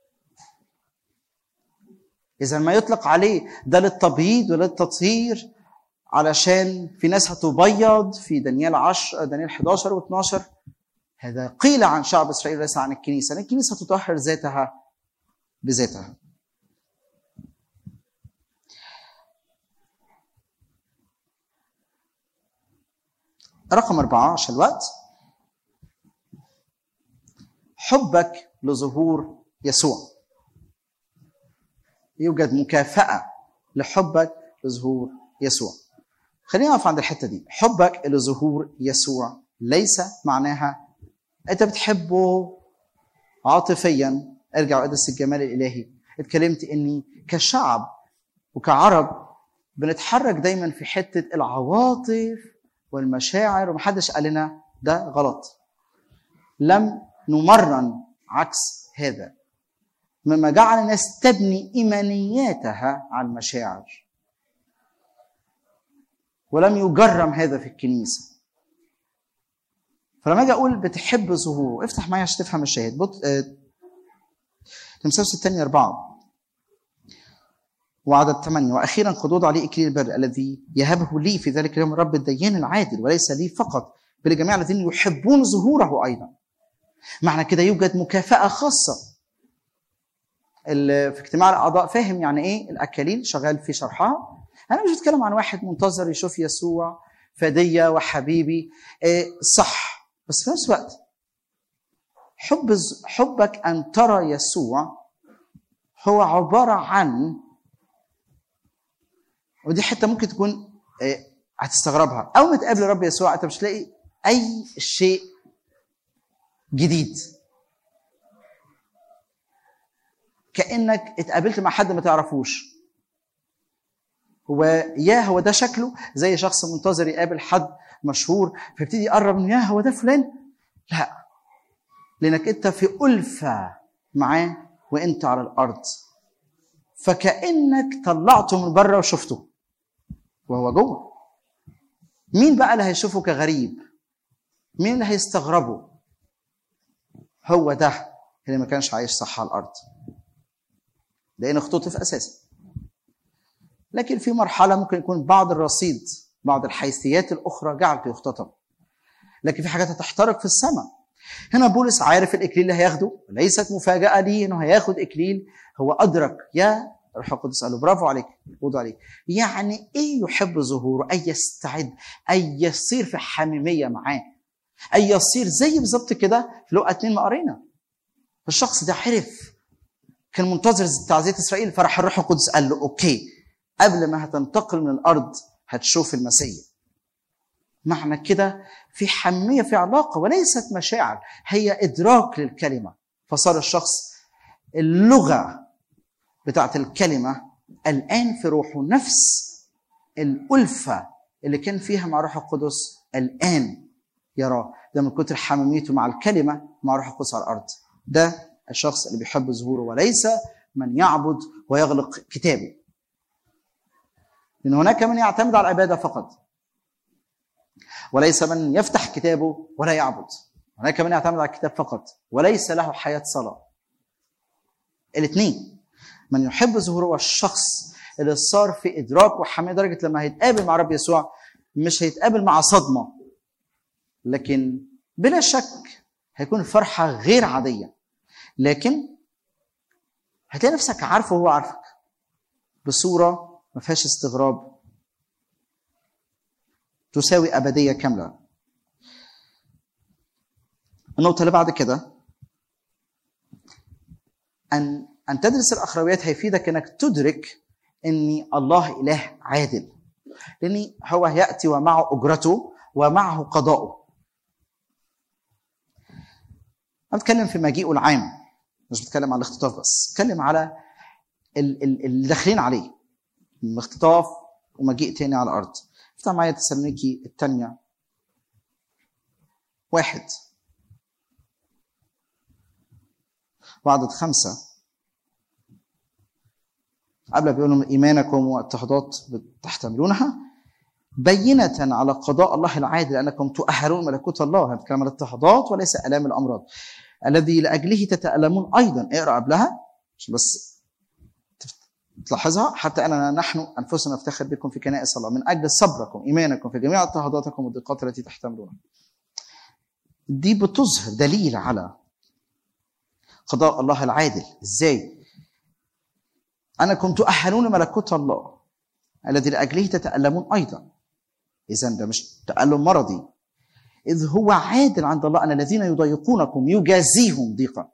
اذا ما يطلق عليه ده للتبييض وللتطهير علشان في ناس هتبيض في دانيال 10 دانيال 11 و12 هذا قيل عن شعب اسرائيل ليس عن الكنيسه لان الكنيسه تطهر ذاتها بذاتها رقم أربعة عشان الوقت حبك لظهور يسوع يوجد مكافأة لحبك لظهور يسوع خلينا نقف عند الحتة دي حبك لظهور يسوع ليس معناها أنت بتحبه عاطفيا ارجع وقدس الجمال الإلهي اتكلمت إني كشعب وكعرب بنتحرك دايما في حتة العواطف والمشاعر ومحدش قال لنا ده غلط لم نمرن عكس هذا مما جعل الناس تبني ايمانياتها على المشاعر ولم يجرم هذا في الكنيسه فلما اجي اقول بتحب ظهوره افتح معايا عشان تفهم الشاهد بط... آه... تمثال الثانية أربعة وعدد ثمانية وأخيرا خضوض عليه إكليل البر الذي يهبه لي في ذلك اليوم الرب الديان العادل وليس لي فقط بل لجميع الذين يحبون ظهوره أيضا معنى كده يوجد مكافأة خاصة في اجتماع الأعضاء فاهم يعني إيه الأكاليل شغال في شرحها أنا مش بتكلم عن واحد منتظر يشوف يسوع فدية وحبيبي إيه صح بس في نفس الوقت حب حبك أن ترى يسوع هو عبارة عن ودي حته ممكن تكون هتستغربها اول ما تقابل الرب يسوع انت مش هتلاقي اي شيء جديد كانك اتقابلت مع حد ما تعرفوش هو يا هو ده شكله زي شخص منتظر يقابل حد مشهور فيبتدي يقرب منه يا هو ده فلان لا لانك انت في الفه معاه وانت على الارض فكانك طلعته من بره وشفته وهو جوه مين بقى اللي هيشوفه كغريب مين اللي هيستغربه هو ده اللي ما كانش عايش صح على الارض لان اختطف اساسا لكن في مرحله ممكن يكون بعض الرصيد بعض الحيثيات الاخرى جعلته يختطف لكن في حاجات هتحترق في السماء هنا بولس عارف الاكليل اللي هياخده وليست مفاجاه ليه انه هياخد اكليل هو ادرك يا الروح القدس قال له برافو عليك وضع عليك يعني ايه يحب ظهوره اي يستعد اي يصير في حميميه معاه اي يصير زي بالظبط كده في لقا اتنين ما قرينا الشخص ده عرف كان منتظر تعزيه اسرائيل فراح الروح القدس قال له اوكي قبل ما هتنتقل من الارض هتشوف المسيح معنى كده في حمية في علاقة وليست مشاعر هي إدراك للكلمة فصار الشخص اللغة بتاعت الكلمة الآن في روحه نفس الألفة اللي كان فيها مع روح القدس الآن يراه ده من كتر حميميته مع الكلمة مع روح القدس على الأرض ده الشخص اللي بيحب ظهوره وليس من يعبد ويغلق كتابه لأن هناك من يعتمد على العبادة فقط وليس من يفتح كتابه ولا يعبد هناك من يعتمد على الكتاب فقط وليس له حياة صلاة الاثنين من يحب ظهوره هو الشخص اللي صار في ادراك وحمايه لدرجه لما هيتقابل مع رب يسوع مش هيتقابل مع صدمه لكن بلا شك هيكون الفرحه غير عاديه لكن هتلاقي نفسك عارفه وهو عارفك بصوره ما فيهاش استغراب تساوي ابديه كامله النقطه اللي بعد كده ان ان تدرس الاخرويات هيفيدك انك تدرك ان الله اله عادل لان هو ياتي ومعه اجرته ومعه قضاؤه انا بتكلم في مجيئه العام مش بتكلم على الاختطاف بس بتكلم على ال- ال- اللي داخلين عليه الاختطاف ومجيء تاني على الارض افتح معايا تسالونيكي الثانيه واحد وعدد خمسه قبل بيقول لهم ايمانكم واضطهادات تحتملونها بينة على قضاء الله العادل انكم تؤهلون ملكوت الله هنتكلم عن الاضطهادات وليس الام الامراض الذي لاجله تتالمون ايضا اقرا قبلها عشان بس تلاحظها حتى اننا نحن انفسنا نفتخر بكم في كنائس الله من اجل صبركم ايمانكم في جميع اضطهاداتكم والضيقات التي تحتملونها. دي بتظهر دليل على قضاء الله العادل ازاي؟ انكم تؤهلون ملكوت الله الذي لاجله تتالمون ايضا. اذا ده مش تالم مرضي اذ هو عادل عند الله ان الذين يضايقونكم يجازيهم ضيقا.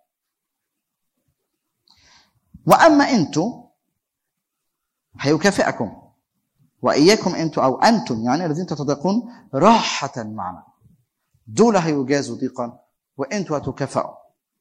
واما انتم هيكافئكم واياكم انتم او انتم يعني الذين تتضايقون راحه معنا دول هيجازوا ضيقا وانتم هتكافئوا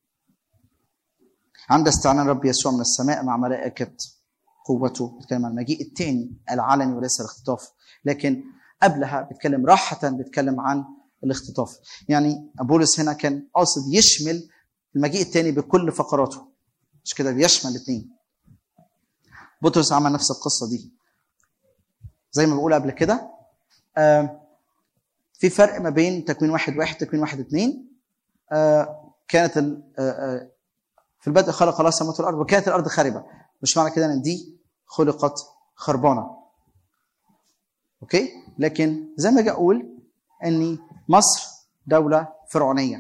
عند استعلان رب يسوع من السماء مع ملائكه قوته بيتكلم عن المجيء الثاني العلني وليس الاختطاف لكن قبلها بيتكلم راحه بيتكلم عن الاختطاف يعني بولس هنا كان قاصد يشمل المجيء الثاني بكل فقراته مش كده بيشمل الاثنين بطرس عمل نفس القصه دي زي ما بقول قبل كده آه في فرق ما بين تكوين واحد واحد تكوين واحد اثنين آه كانت ال- آه آه في البدء خلق الله السماوات والارض وكانت الارض خاربه مش معنى كده ان دي خلقت خربانه اوكي لكن زي ما اجي اقول ان مصر دوله فرعونيه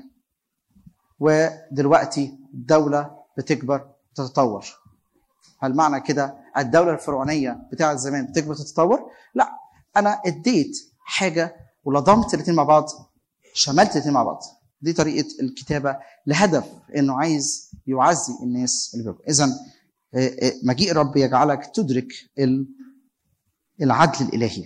ودلوقتي الدوله بتكبر تتطور هل معنى كده الدوله الفرعونيه بتاعت زمان بتكبر تتطور؟ لا انا اديت حاجه ولضمت الاثنين مع بعض شملت الاثنين مع بعض دي طريقه الكتابه لهدف انه عايز يعزي الناس اللي بيبقوا اذا مجيء الرب يجعلك تدرك ال- العدل الالهي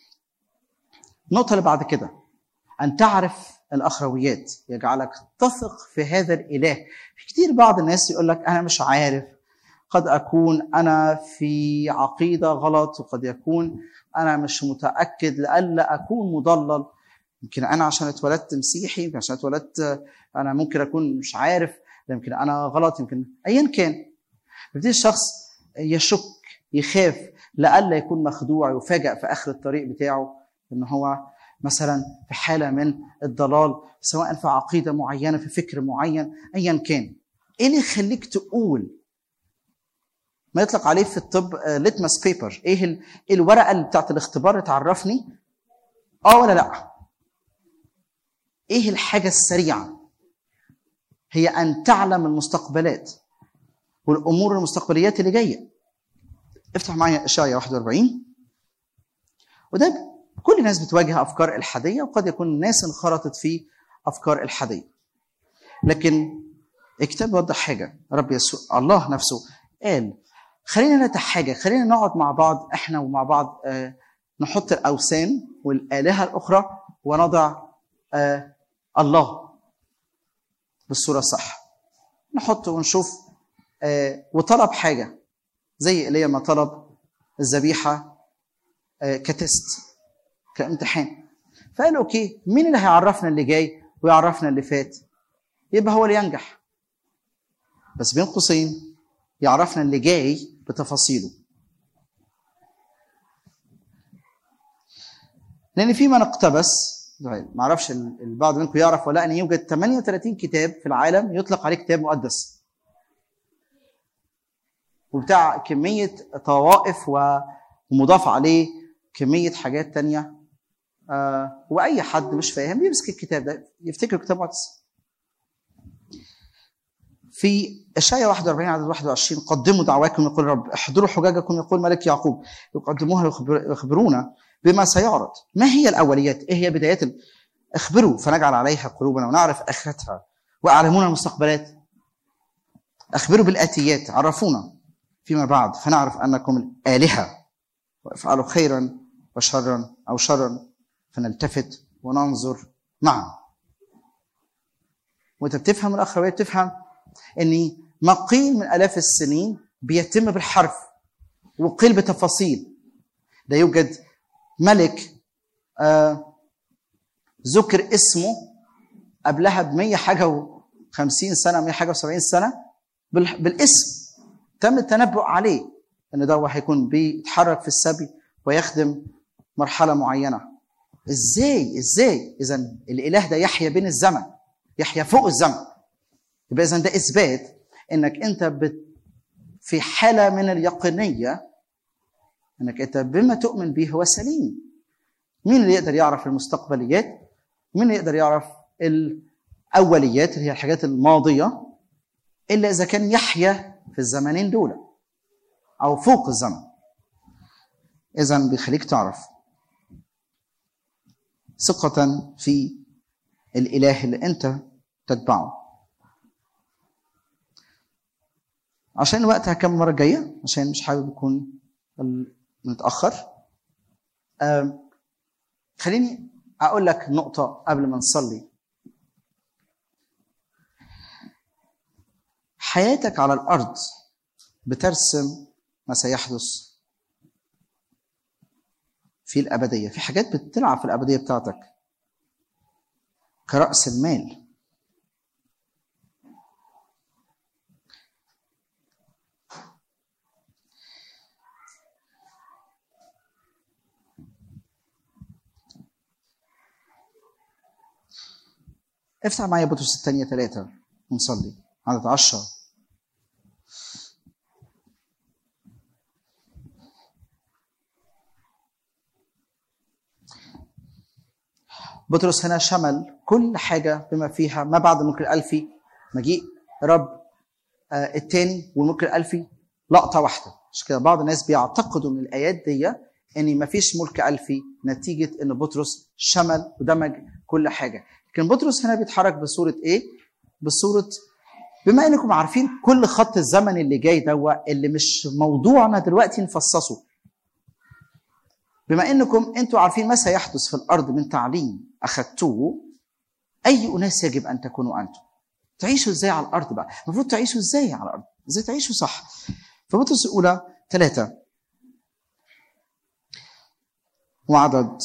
النقطه اللي بعد كده ان تعرف الاخرويات يجعلك تثق في هذا الاله في كتير بعض الناس يقول لك انا مش عارف قد اكون انا في عقيده غلط وقد يكون انا مش متاكد لئلا اكون مضلل يمكن انا عشان اتولدت مسيحي يمكن عشان اتولدت انا ممكن اكون مش عارف يمكن انا غلط يمكن ايا كان يبتدي الشخص يشك يخاف لئلا يكون مخدوع يفاجأ في اخر الطريق بتاعه ان هو مثلا في حاله من الضلال سواء في عقيده معينه في فكر معين ايا كان ايه اللي يخليك تقول ما يطلق عليه في الطب ليتمس بيبر ايه ال- إيه الورقه اللي بتاعت الاختبار اللي تعرفني اه ولا لا ايه الحاجه السريعه هي ان تعلم المستقبلات والامور المستقبليات اللي جايه افتح معايا اشعيا 41 وده كل الناس بتواجه افكار الحاديه وقد يكون الناس انخرطت في افكار الحاديه لكن الكتاب بيوضح حاجه رب يسوع الله نفسه قال خلينا نتحاجج خلينا نقعد مع بعض احنا ومع بعض آه نحط الاوثان والالهه الاخرى ونضع آه الله بالصوره الصح نحط ونشوف آه وطلب حاجه زي ايليا ما طلب الذبيحه آه كتست كامتحان فقال اوكي مين اللي هيعرفنا اللي جاي ويعرفنا اللي فات يبقى هو اللي ينجح بس بين قوسين يعرفنا اللي جاي بتفاصيله لان في من اقتبس ما اعرفش البعض منكم يعرف ولا ان يوجد 38 كتاب في العالم يطلق عليه كتاب مقدس وبتاع كميه طوائف و- ومضاف عليه كميه حاجات تانية آه واي حد مش فاهم يمسك الكتاب ده يفتكر كتاب مقدس في اشعياء 41 عدد 21 قدموا دعواكم يقول الرب احضروا حجاجكم يقول ملك يعقوب يقدموها ويخبر- يخبرونا بما سيعرض ما هي الاوليات ايه هي بدايات ال- اخبروا فنجعل عليها قلوبنا ونعرف اخرتها واعلمونا المستقبلات اخبروا بالاتيات عرفونا فيما بعد فنعرف انكم الالهه وافعلوا خيرا وشرا او شرا فنلتفت وننظر معا وانت بتفهم الاخرويه بتفهم ان ما قيل من الاف السنين بيتم بالحرف وقيل بتفاصيل لا يوجد ملك آه ذكر اسمه قبلها ب 100 حاجه و50 سنه 100 حاجه و70 سنه بال- بالاسم تم التنبؤ عليه ان ده هو هيكون بيتحرك في السبي ويخدم مرحله معينه ازاي ازاي اذا الاله ده يحيا بين الزمن يحيا فوق الزمن يبقى اذا ده اثبات انك انت بت في حاله من اليقينيه انك انت بما تؤمن به هو سليم مين اللي يقدر يعرف المستقبليات مين اللي يقدر يعرف الاوليات اللي هي الحاجات الماضيه الا اذا كان يحيا في الزمانين دول او فوق الزمن اذا بيخليك تعرف ثقة في الإله اللي أنت تتبعه عشان الوقت هكمل المرة الجاية عشان مش حابب يكون ال- متأخر آم، خليني أقول لك نقطة قبل ما نصلي حياتك على الأرض بترسم ما سيحدث في الأبدية في حاجات بتلعب في الأبدية بتاعتك كرأس المال افتح معايا بطرس الثانية ثلاثة ونصلي عدد عشرة بطرس هنا شمل كل حاجة بما فيها ما بعد الملك الألفي مجيء رب آه التاني والملك الألفي لقطة واحدة مش كده بعض الناس بيعتقدوا من الآيات دي إن ما فيش ملك ألفي نتيجة إن بطرس شمل ودمج كل حاجة لكن بطرس هنا بيتحرك بصورة إيه؟ بصورة بما انكم عارفين كل خط الزمن اللي جاي ده اللي مش موضوعنا دلوقتي نفصصه بما انكم انتوا عارفين ما سيحدث في الارض من تعليم اخذتوه اي اناس يجب ان تكونوا انتم تعيشوا ازاي على الارض بقى المفروض تعيشوا ازاي على الارض ازاي تعيشوا صح فبطرس الاولى ثلاثة وعدد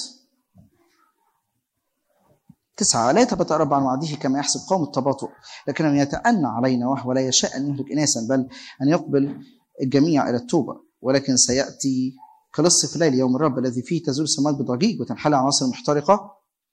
تسعة لا يتبطأ عن وعده كما يحسب قوم التباطؤ لكنه يتأنى علينا وهو لا يشاء أن يهلك إناسا بل أن يقبل الجميع إلى التوبة ولكن سيأتي كلص في الليل يوم الرب الذي فيه تزول السماوات بضجيج وتنحل عناصر محترقة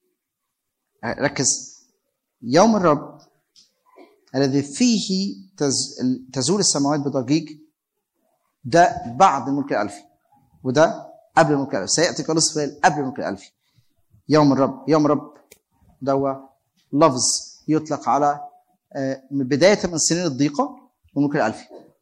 ركز يوم الرب الذي فيه تز... تزول السماوات بضجيج ده بعد الملك الألفي وده قبل الملك الألفي سيأتي كلص في الليل قبل الملك الألفي يوم الرب يوم الرب دوا لفظ يطلق على بداية من سنين الضيقة والملك الألفي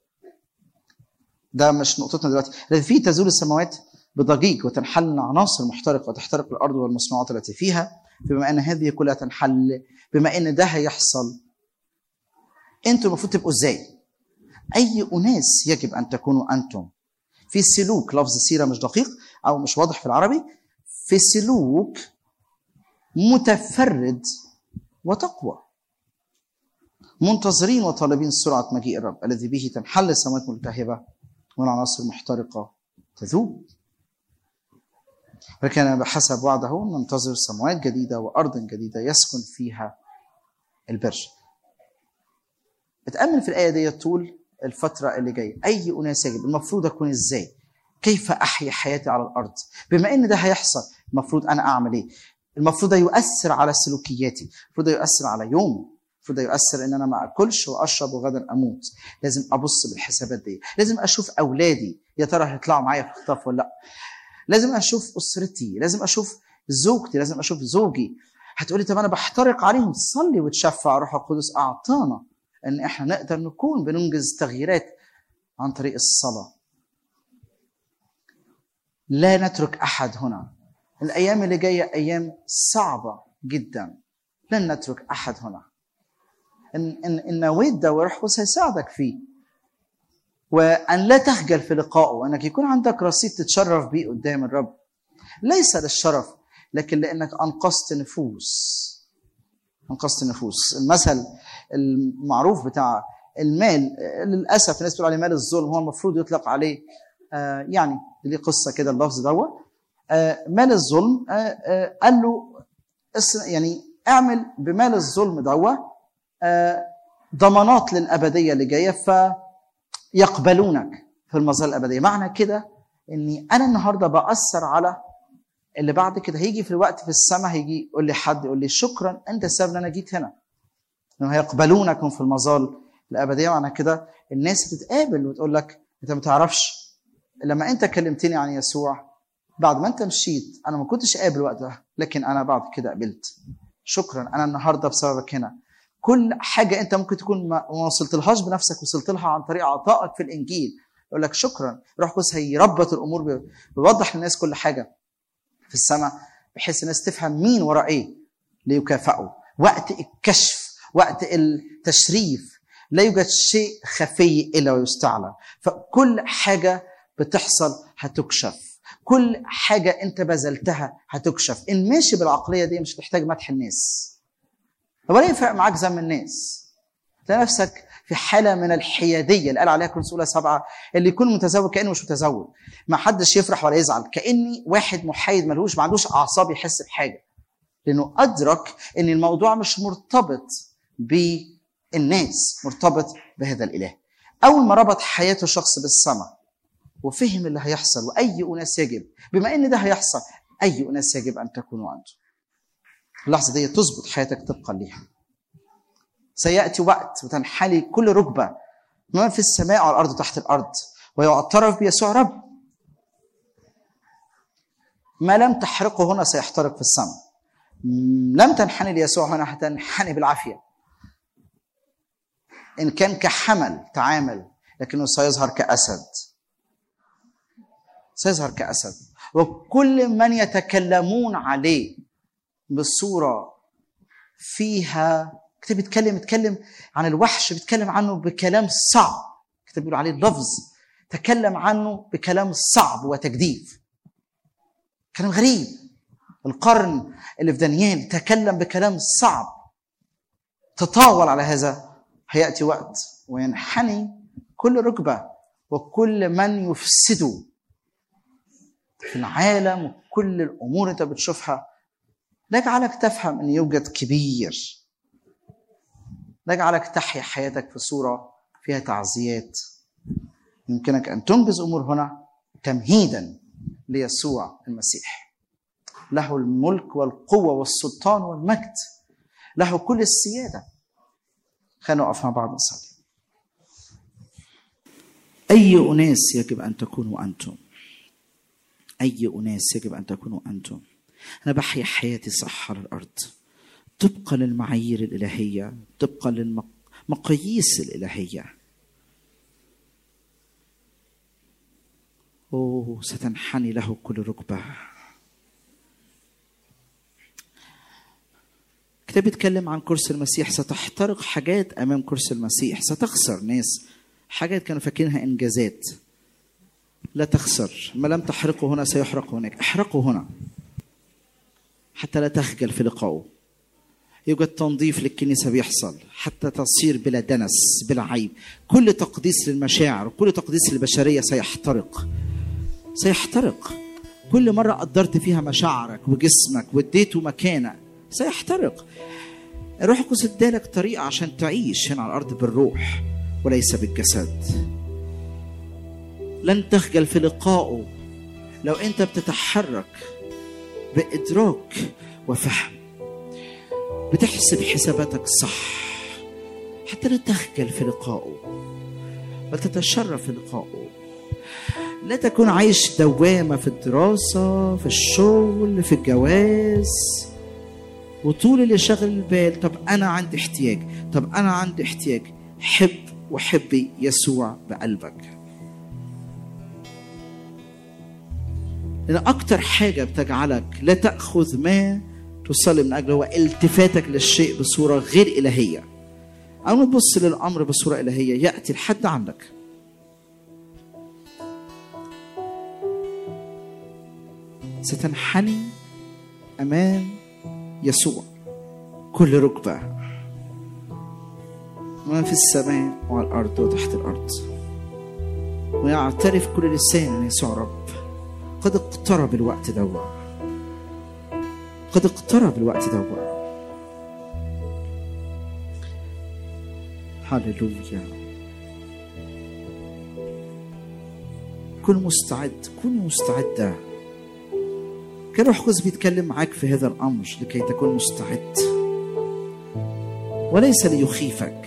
ده مش نقطتنا دلوقتي الذي فيه تزول السماوات بضجيج وتنحل عناصر محترقة وتحترق الأرض والمصنوعات التي فيها بما أن هذه كلها تنحل بما أن ده هيحصل أنتم المفروض تبقوا إزاي؟ أي أناس يجب أن تكونوا أنتم في سلوك لفظ سيرة مش دقيق أو مش واضح في العربي في سلوك متفرد وتقوى منتظرين وطالبين سرعة مجيء الرب الذي به تنحل السماوات ملتهبة والعناصر المحترقة تذوب وكان بحسب وعده ننتظر سماوات جديدة وأرض جديدة يسكن فيها البر اتأمل في الآية دي طول الفترة اللي جاية أي أناس يجب المفروض أكون إزاي كيف أحيا حياتي على الأرض بما إن ده هيحصل المفروض أنا أعمل إيه المفروض يؤثر على سلوكياتي المفروض يؤثر على يومي المفروض ده يؤثر ان انا ما اكلش واشرب وغدا اموت لازم ابص بالحسابات دي لازم اشوف اولادي يا ترى هيطلعوا معايا في الخطاف ولا لا لازم اشوف اسرتي لازم اشوف زوجتي لازم اشوف زوجي هتقولي طب انا بحترق عليهم صلي وتشفع روح القدس اعطانا ان احنا نقدر نكون بننجز تغييرات عن طريق الصلاه لا نترك احد هنا الايام اللي جايه ايام صعبه جدا لن نترك احد هنا ان ان ان نويت ده وروح القدس هيساعدك فيه وان لا تخجل في لقائه وانك يكون عندك رصيد تتشرف بيه قدام الرب ليس للشرف لكن لانك انقذت نفوس انقذت نفوس المثل المعروف بتاع المال للاسف الناس بتقول عليه مال الظلم هو المفروض يطلق عليه آه يعني ليه قصه كده اللفظ دوت آه مال الظلم آه آه قال له اس- يعني اعمل بمال الظلم دوت آه ضمانات للابديه اللي جايه فيقبلونك في المظله الابديه معنى كده اني انا النهارده باثر على اللي بعد كده هيجي في الوقت في السماء هيجي يقول لي حد يقول لي شكرا انت السبب ان انا جيت هنا انه هيقبلونكم في المظال الابديه معنى كده الناس بتتقابل وتقول لك انت ما تعرفش لما انت كلمتني عن يسوع بعد ما انت مشيت انا ما كنتش قابل وقتها لكن انا بعد كده قبلت شكرا انا النهارده بسببك هنا كل حاجه انت ممكن تكون ما ما وصلتلهاش بنفسك وصلت لها عن طريق عطائك في الانجيل يقول لك شكرا روح القدس هيربط الامور بي- بيوضح للناس كل حاجه في السماء بحيث الناس تفهم مين ورا ايه ليكافئوا وقت الكشف وقت التشريف لا يوجد شيء خفي الا ويستعلن فكل حاجه بتحصل هتكشف كل حاجه انت بذلتها هتكشف ان ماشي بالعقليه دي مش محتاج مدح الناس طب ولا يفرق معاك ذم الناس تلاقي نفسك في حاله من الحياديه اللي قال عليها كورنثوس اولى سبعه اللي يكون متزوج كانه مش متزوج ما حدش يفرح ولا يزعل كاني واحد محايد ملهوش ما عندوش اعصاب يحس بحاجه لانه ادرك ان الموضوع مش مرتبط بالناس مرتبط بهذا الاله اول ما ربط حياته شخص بالسماء وفهم اللي هيحصل واي اناس يجب بما ان ده هيحصل اي اناس يجب ان تكونوا انتم اللحظه دي تظبط حياتك طبقا ليها سياتي وقت وتنحلي كل ركبه ما في السماء وعلى الارض وتحت الارض ويعترف بيسوع رب ما لم تحرقه هنا سيحترق في السماء م- لم تنحني ليسوع هنا هتنحني بالعافيه ان كان كحمل تعامل لكنه سيظهر كاسد سيظهر كاسد وكل من يتكلمون عليه بصوره فيها كتاب بيتكلم يتكلم عن الوحش بيتكلم عنه بكلام صعب كتاب بيقول عليه لفظ تكلم عنه بكلام صعب وتجديف كلام غريب القرن اللي في دانيال تكلم بكلام صعب تطاول على هذا هياتي وقت وينحني كل ركبه وكل من يفسدوا في العالم وكل الامور انت بتشوفها لا يجعلك تفهم ان يوجد كبير لا يجعلك تحيا حياتك في صوره فيها تعزيات يمكنك ان تنجز امور هنا تمهيدا ليسوع المسيح له الملك والقوه والسلطان والمجد له كل السياده خلينا نقف مع بعض نصلي أي أناس يجب أن تكونوا أنتم أي أناس يجب أن تكونوا أنتم أنا بحيا حياتي صح على الأرض طبقا للمعايير الإلهية طبقا للمقاييس الإلهية أوه ستنحني له كل ركبة كتاب بيتكلم عن كرسي المسيح ستحترق حاجات أمام كرسي المسيح ستخسر ناس حاجات كانوا فاكرينها إنجازات لا تخسر ما لم تحرقه هنا سيحرق هناك احرقه هنا حتى لا تخجل في لقائه يوجد تنظيف للكنيسة بيحصل حتى تصير بلا دنس بلا عيب كل تقديس للمشاعر وكل تقديس للبشرية سيحترق سيحترق كل مرة قدرت فيها مشاعرك وجسمك واديته مكانة سيحترق الروح القدس ادالك طريقة عشان تعيش هنا على الأرض بالروح وليس بالجسد لن تخجل في لقائه لو أنت بتتحرك بإدراك وفهم بتحسب حساباتك صح حتى لا تخجل في لقائه بل تتشرف في لقائه لا تكون عايش دوامة في الدراسة في الشغل في الجواز وطول اللي شغل البال طب أنا عندي احتياج طب أنا عندي احتياج حب وحبي يسوع بقلبك لأن أكتر حاجة بتجعلك لا تأخذ ما تصلي من أجله هو التفاتك للشيء بصورة غير إلهية أو ما تبص للأمر بصورة إلهية يأتي لحد عندك ستنحني أمام يسوع كل ركبة ما في السماء وعلى الأرض وتحت الأرض ويعترف كل لسان أن يسوع رب قد اقترب الوقت دوا قد اقترب الوقت دوا هللويا كن مستعد كن مستعدة كان روح القدس بيتكلم معاك في هذا الأمر لكي تكون مستعد وليس ليخيفك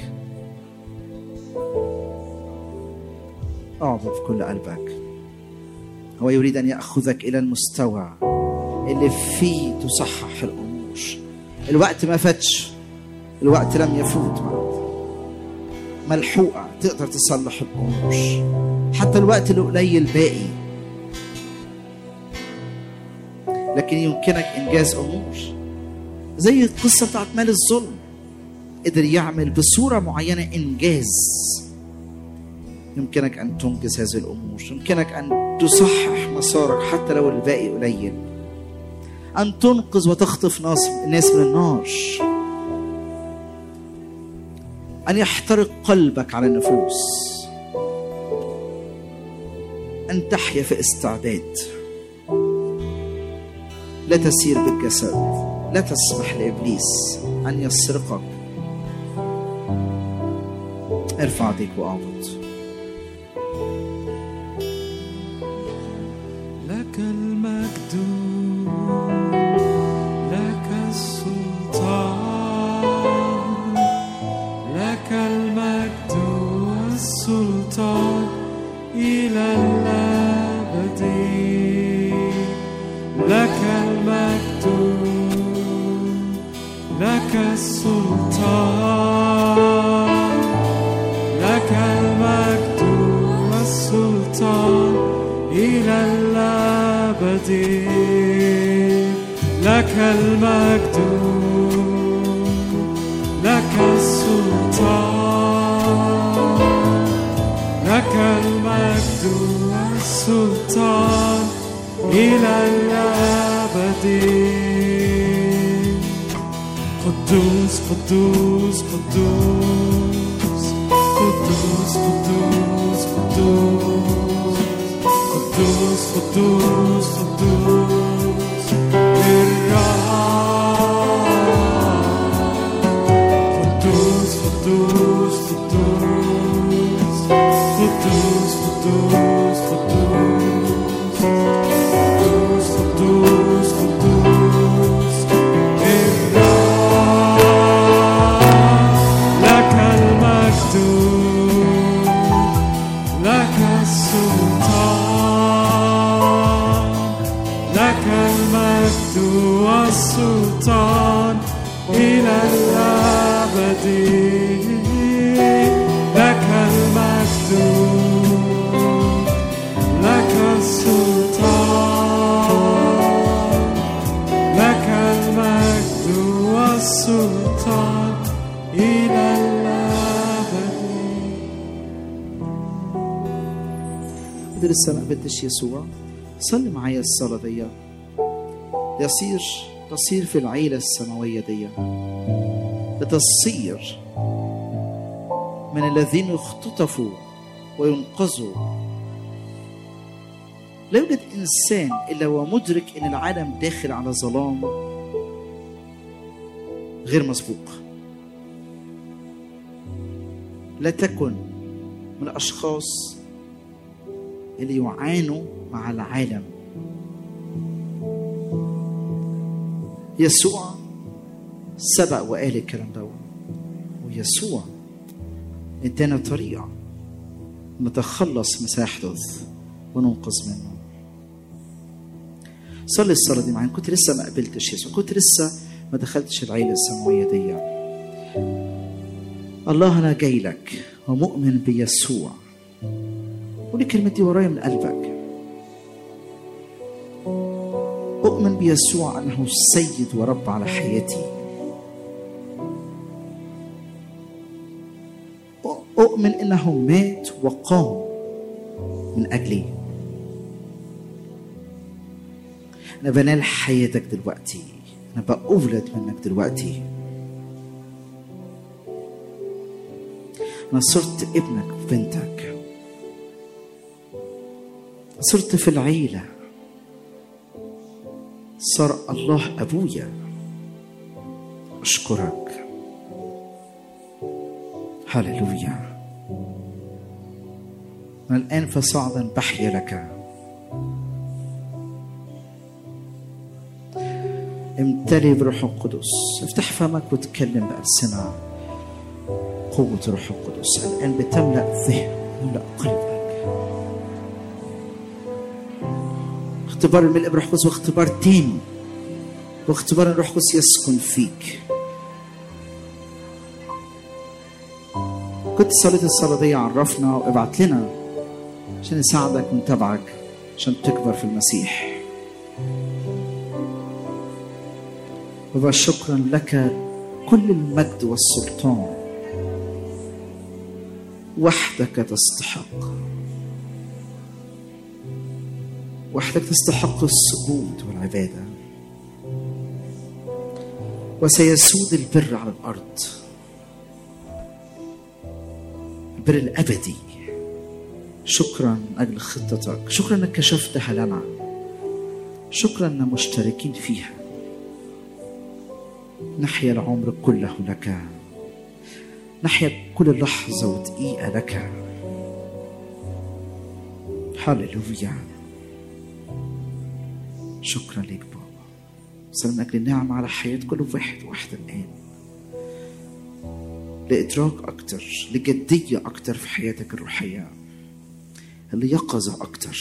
اعبد بكل قلبك هو يريد أن يأخذك إلى المستوى اللي فيه تصحح الأمور الوقت ما فاتش الوقت لم يفوت بعد ملحوقة تقدر تصلح الأمور حتى الوقت القليل باقي لكن يمكنك إنجاز أمور زي القصة بتاعت مال الظلم قدر يعمل بصورة معينة إنجاز يمكنك أن تنجز هذه الأمور يمكنك أن تصحح مسارك حتى لو الباقي قليل أن تنقذ وتخطف ناس الناس من النار أن يحترق قلبك على النفوس أن تحيا في استعداد لا تسير بالجسد لا تسمح لإبليس أن يسرقك ارفع ايديك واعبد لك المجد لك السلطان لك المجد والسلطان إلى الأبد لك المجد لك السلطان لك المجد والسلطان إلى الأبد لك المجد لك السلطان لك المجد والسلطان إلى الأبد قدوس قدوس قدوس قدوس قدوس قدوس قدوس قدوس قدوس للرب قدوس قدوس قدوس قدوس قدوس قدوس قدوس قدوس قدوس للرب لك المجد لك السلطان لك المجد والسلطان إلى الأبد لك المجد لك السلطان لك المجد والسلطان إلى الأبد قدر لسه ما قبلتش يسوع صلي معايا الصلاة دي يصير تصير في العيلة السماوية دي لتصير من الذين يختطفوا وينقذوا لا يوجد إنسان إلا هو مدرك إن العالم داخل على ظلام غير مسبوق لا تكن من الأشخاص اللي يعانوا مع العالم يسوع سبق وقال الكلام ده ويسوع ادانا طريقة نتخلص ما سيحدث وننقذ منه صلي الصلاة دي معايا كنت لسه ما قبلتش يسوع كنت لسه ما دخلتش العيلة السماوية دي الله أنا جاي لك ومؤمن بيسوع قولي الكلمة دي ورايا من قلبك أؤمن بيسوع أنه السيد ورب على حياتي أؤمن أنه مات وقام من أجلي أنا بنال حياتك دلوقتي أنا بأولد منك دلوقتي أنا صرت ابنك وبنتك صرت في العيلة صار الله أبويا أشكرك هللويا من الآن فصاعدا بحيا لك امتلي بروح القدس افتح فمك وتكلم بألسنة قوة روح القدس الآن بتملأ ذهن تملأ قلبك اختبار الملء بروح القدس واختبار تاني واختبار الروح القدس يسكن فيك كنت صليت الصلاة دي عرفنا وابعت لنا عشان نساعدك ونتابعك عشان تكبر في المسيح بابا شكرا لك كل المجد والسلطان وحدك تستحق وحدك تستحق السجود والعبادة وسيسود البر على الأرض البر الأبدي شكرا من أجل خطتك شكرا أنك كشفتها لنا شكرا أننا مشتركين فيها نحيا العمر كله لك نحيا كل لحظة ودقيقة لك هللويا شكرا لك بابا صلى من أجل النعمة على حياة كل واحد واحدة الآن لإدراك أكتر لجدية أكتر في حياتك الروحية ليقظة أكتر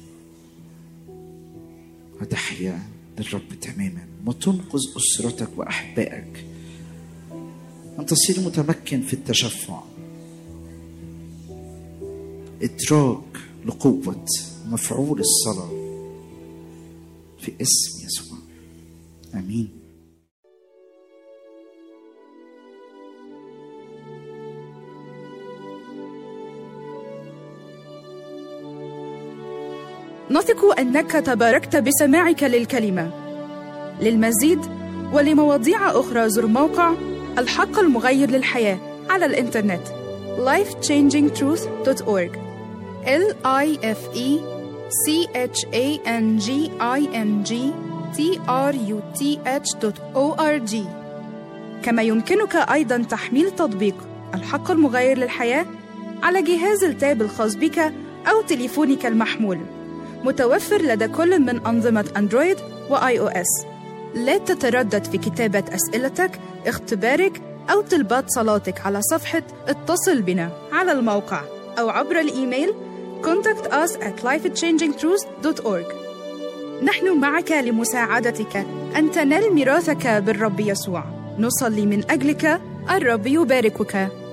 وتحيا للرب تماما وتنقذ أسرتك وأحبائك أن تصير متمكن في التشفع إدراك لقوة مفعول الصلاة في اسم يسوع آمين نثق انك تباركت بسماعك للكلمه للمزيد ولمواضيع اخرى زر موقع الحق المغير للحياه على الانترنت lifechangingtruth.org l i f e c h a n g i n g t r u t h.org كما يمكنك ايضا تحميل تطبيق الحق المغير للحياه على جهاز التاب الخاص بك او تليفونك المحمول متوفر لدى كل من أنظمة أندرويد وآي أو إس. لا تتردد في كتابة أسئلتك، اختبارك أو طلبات صلاتك على صفحة اتصل بنا على الموقع أو عبر الإيميل contact us at lifechangingtruth.org نحن معك لمساعدتك أن تنال ميراثك بالرب يسوع نصلي من أجلك الرب يباركك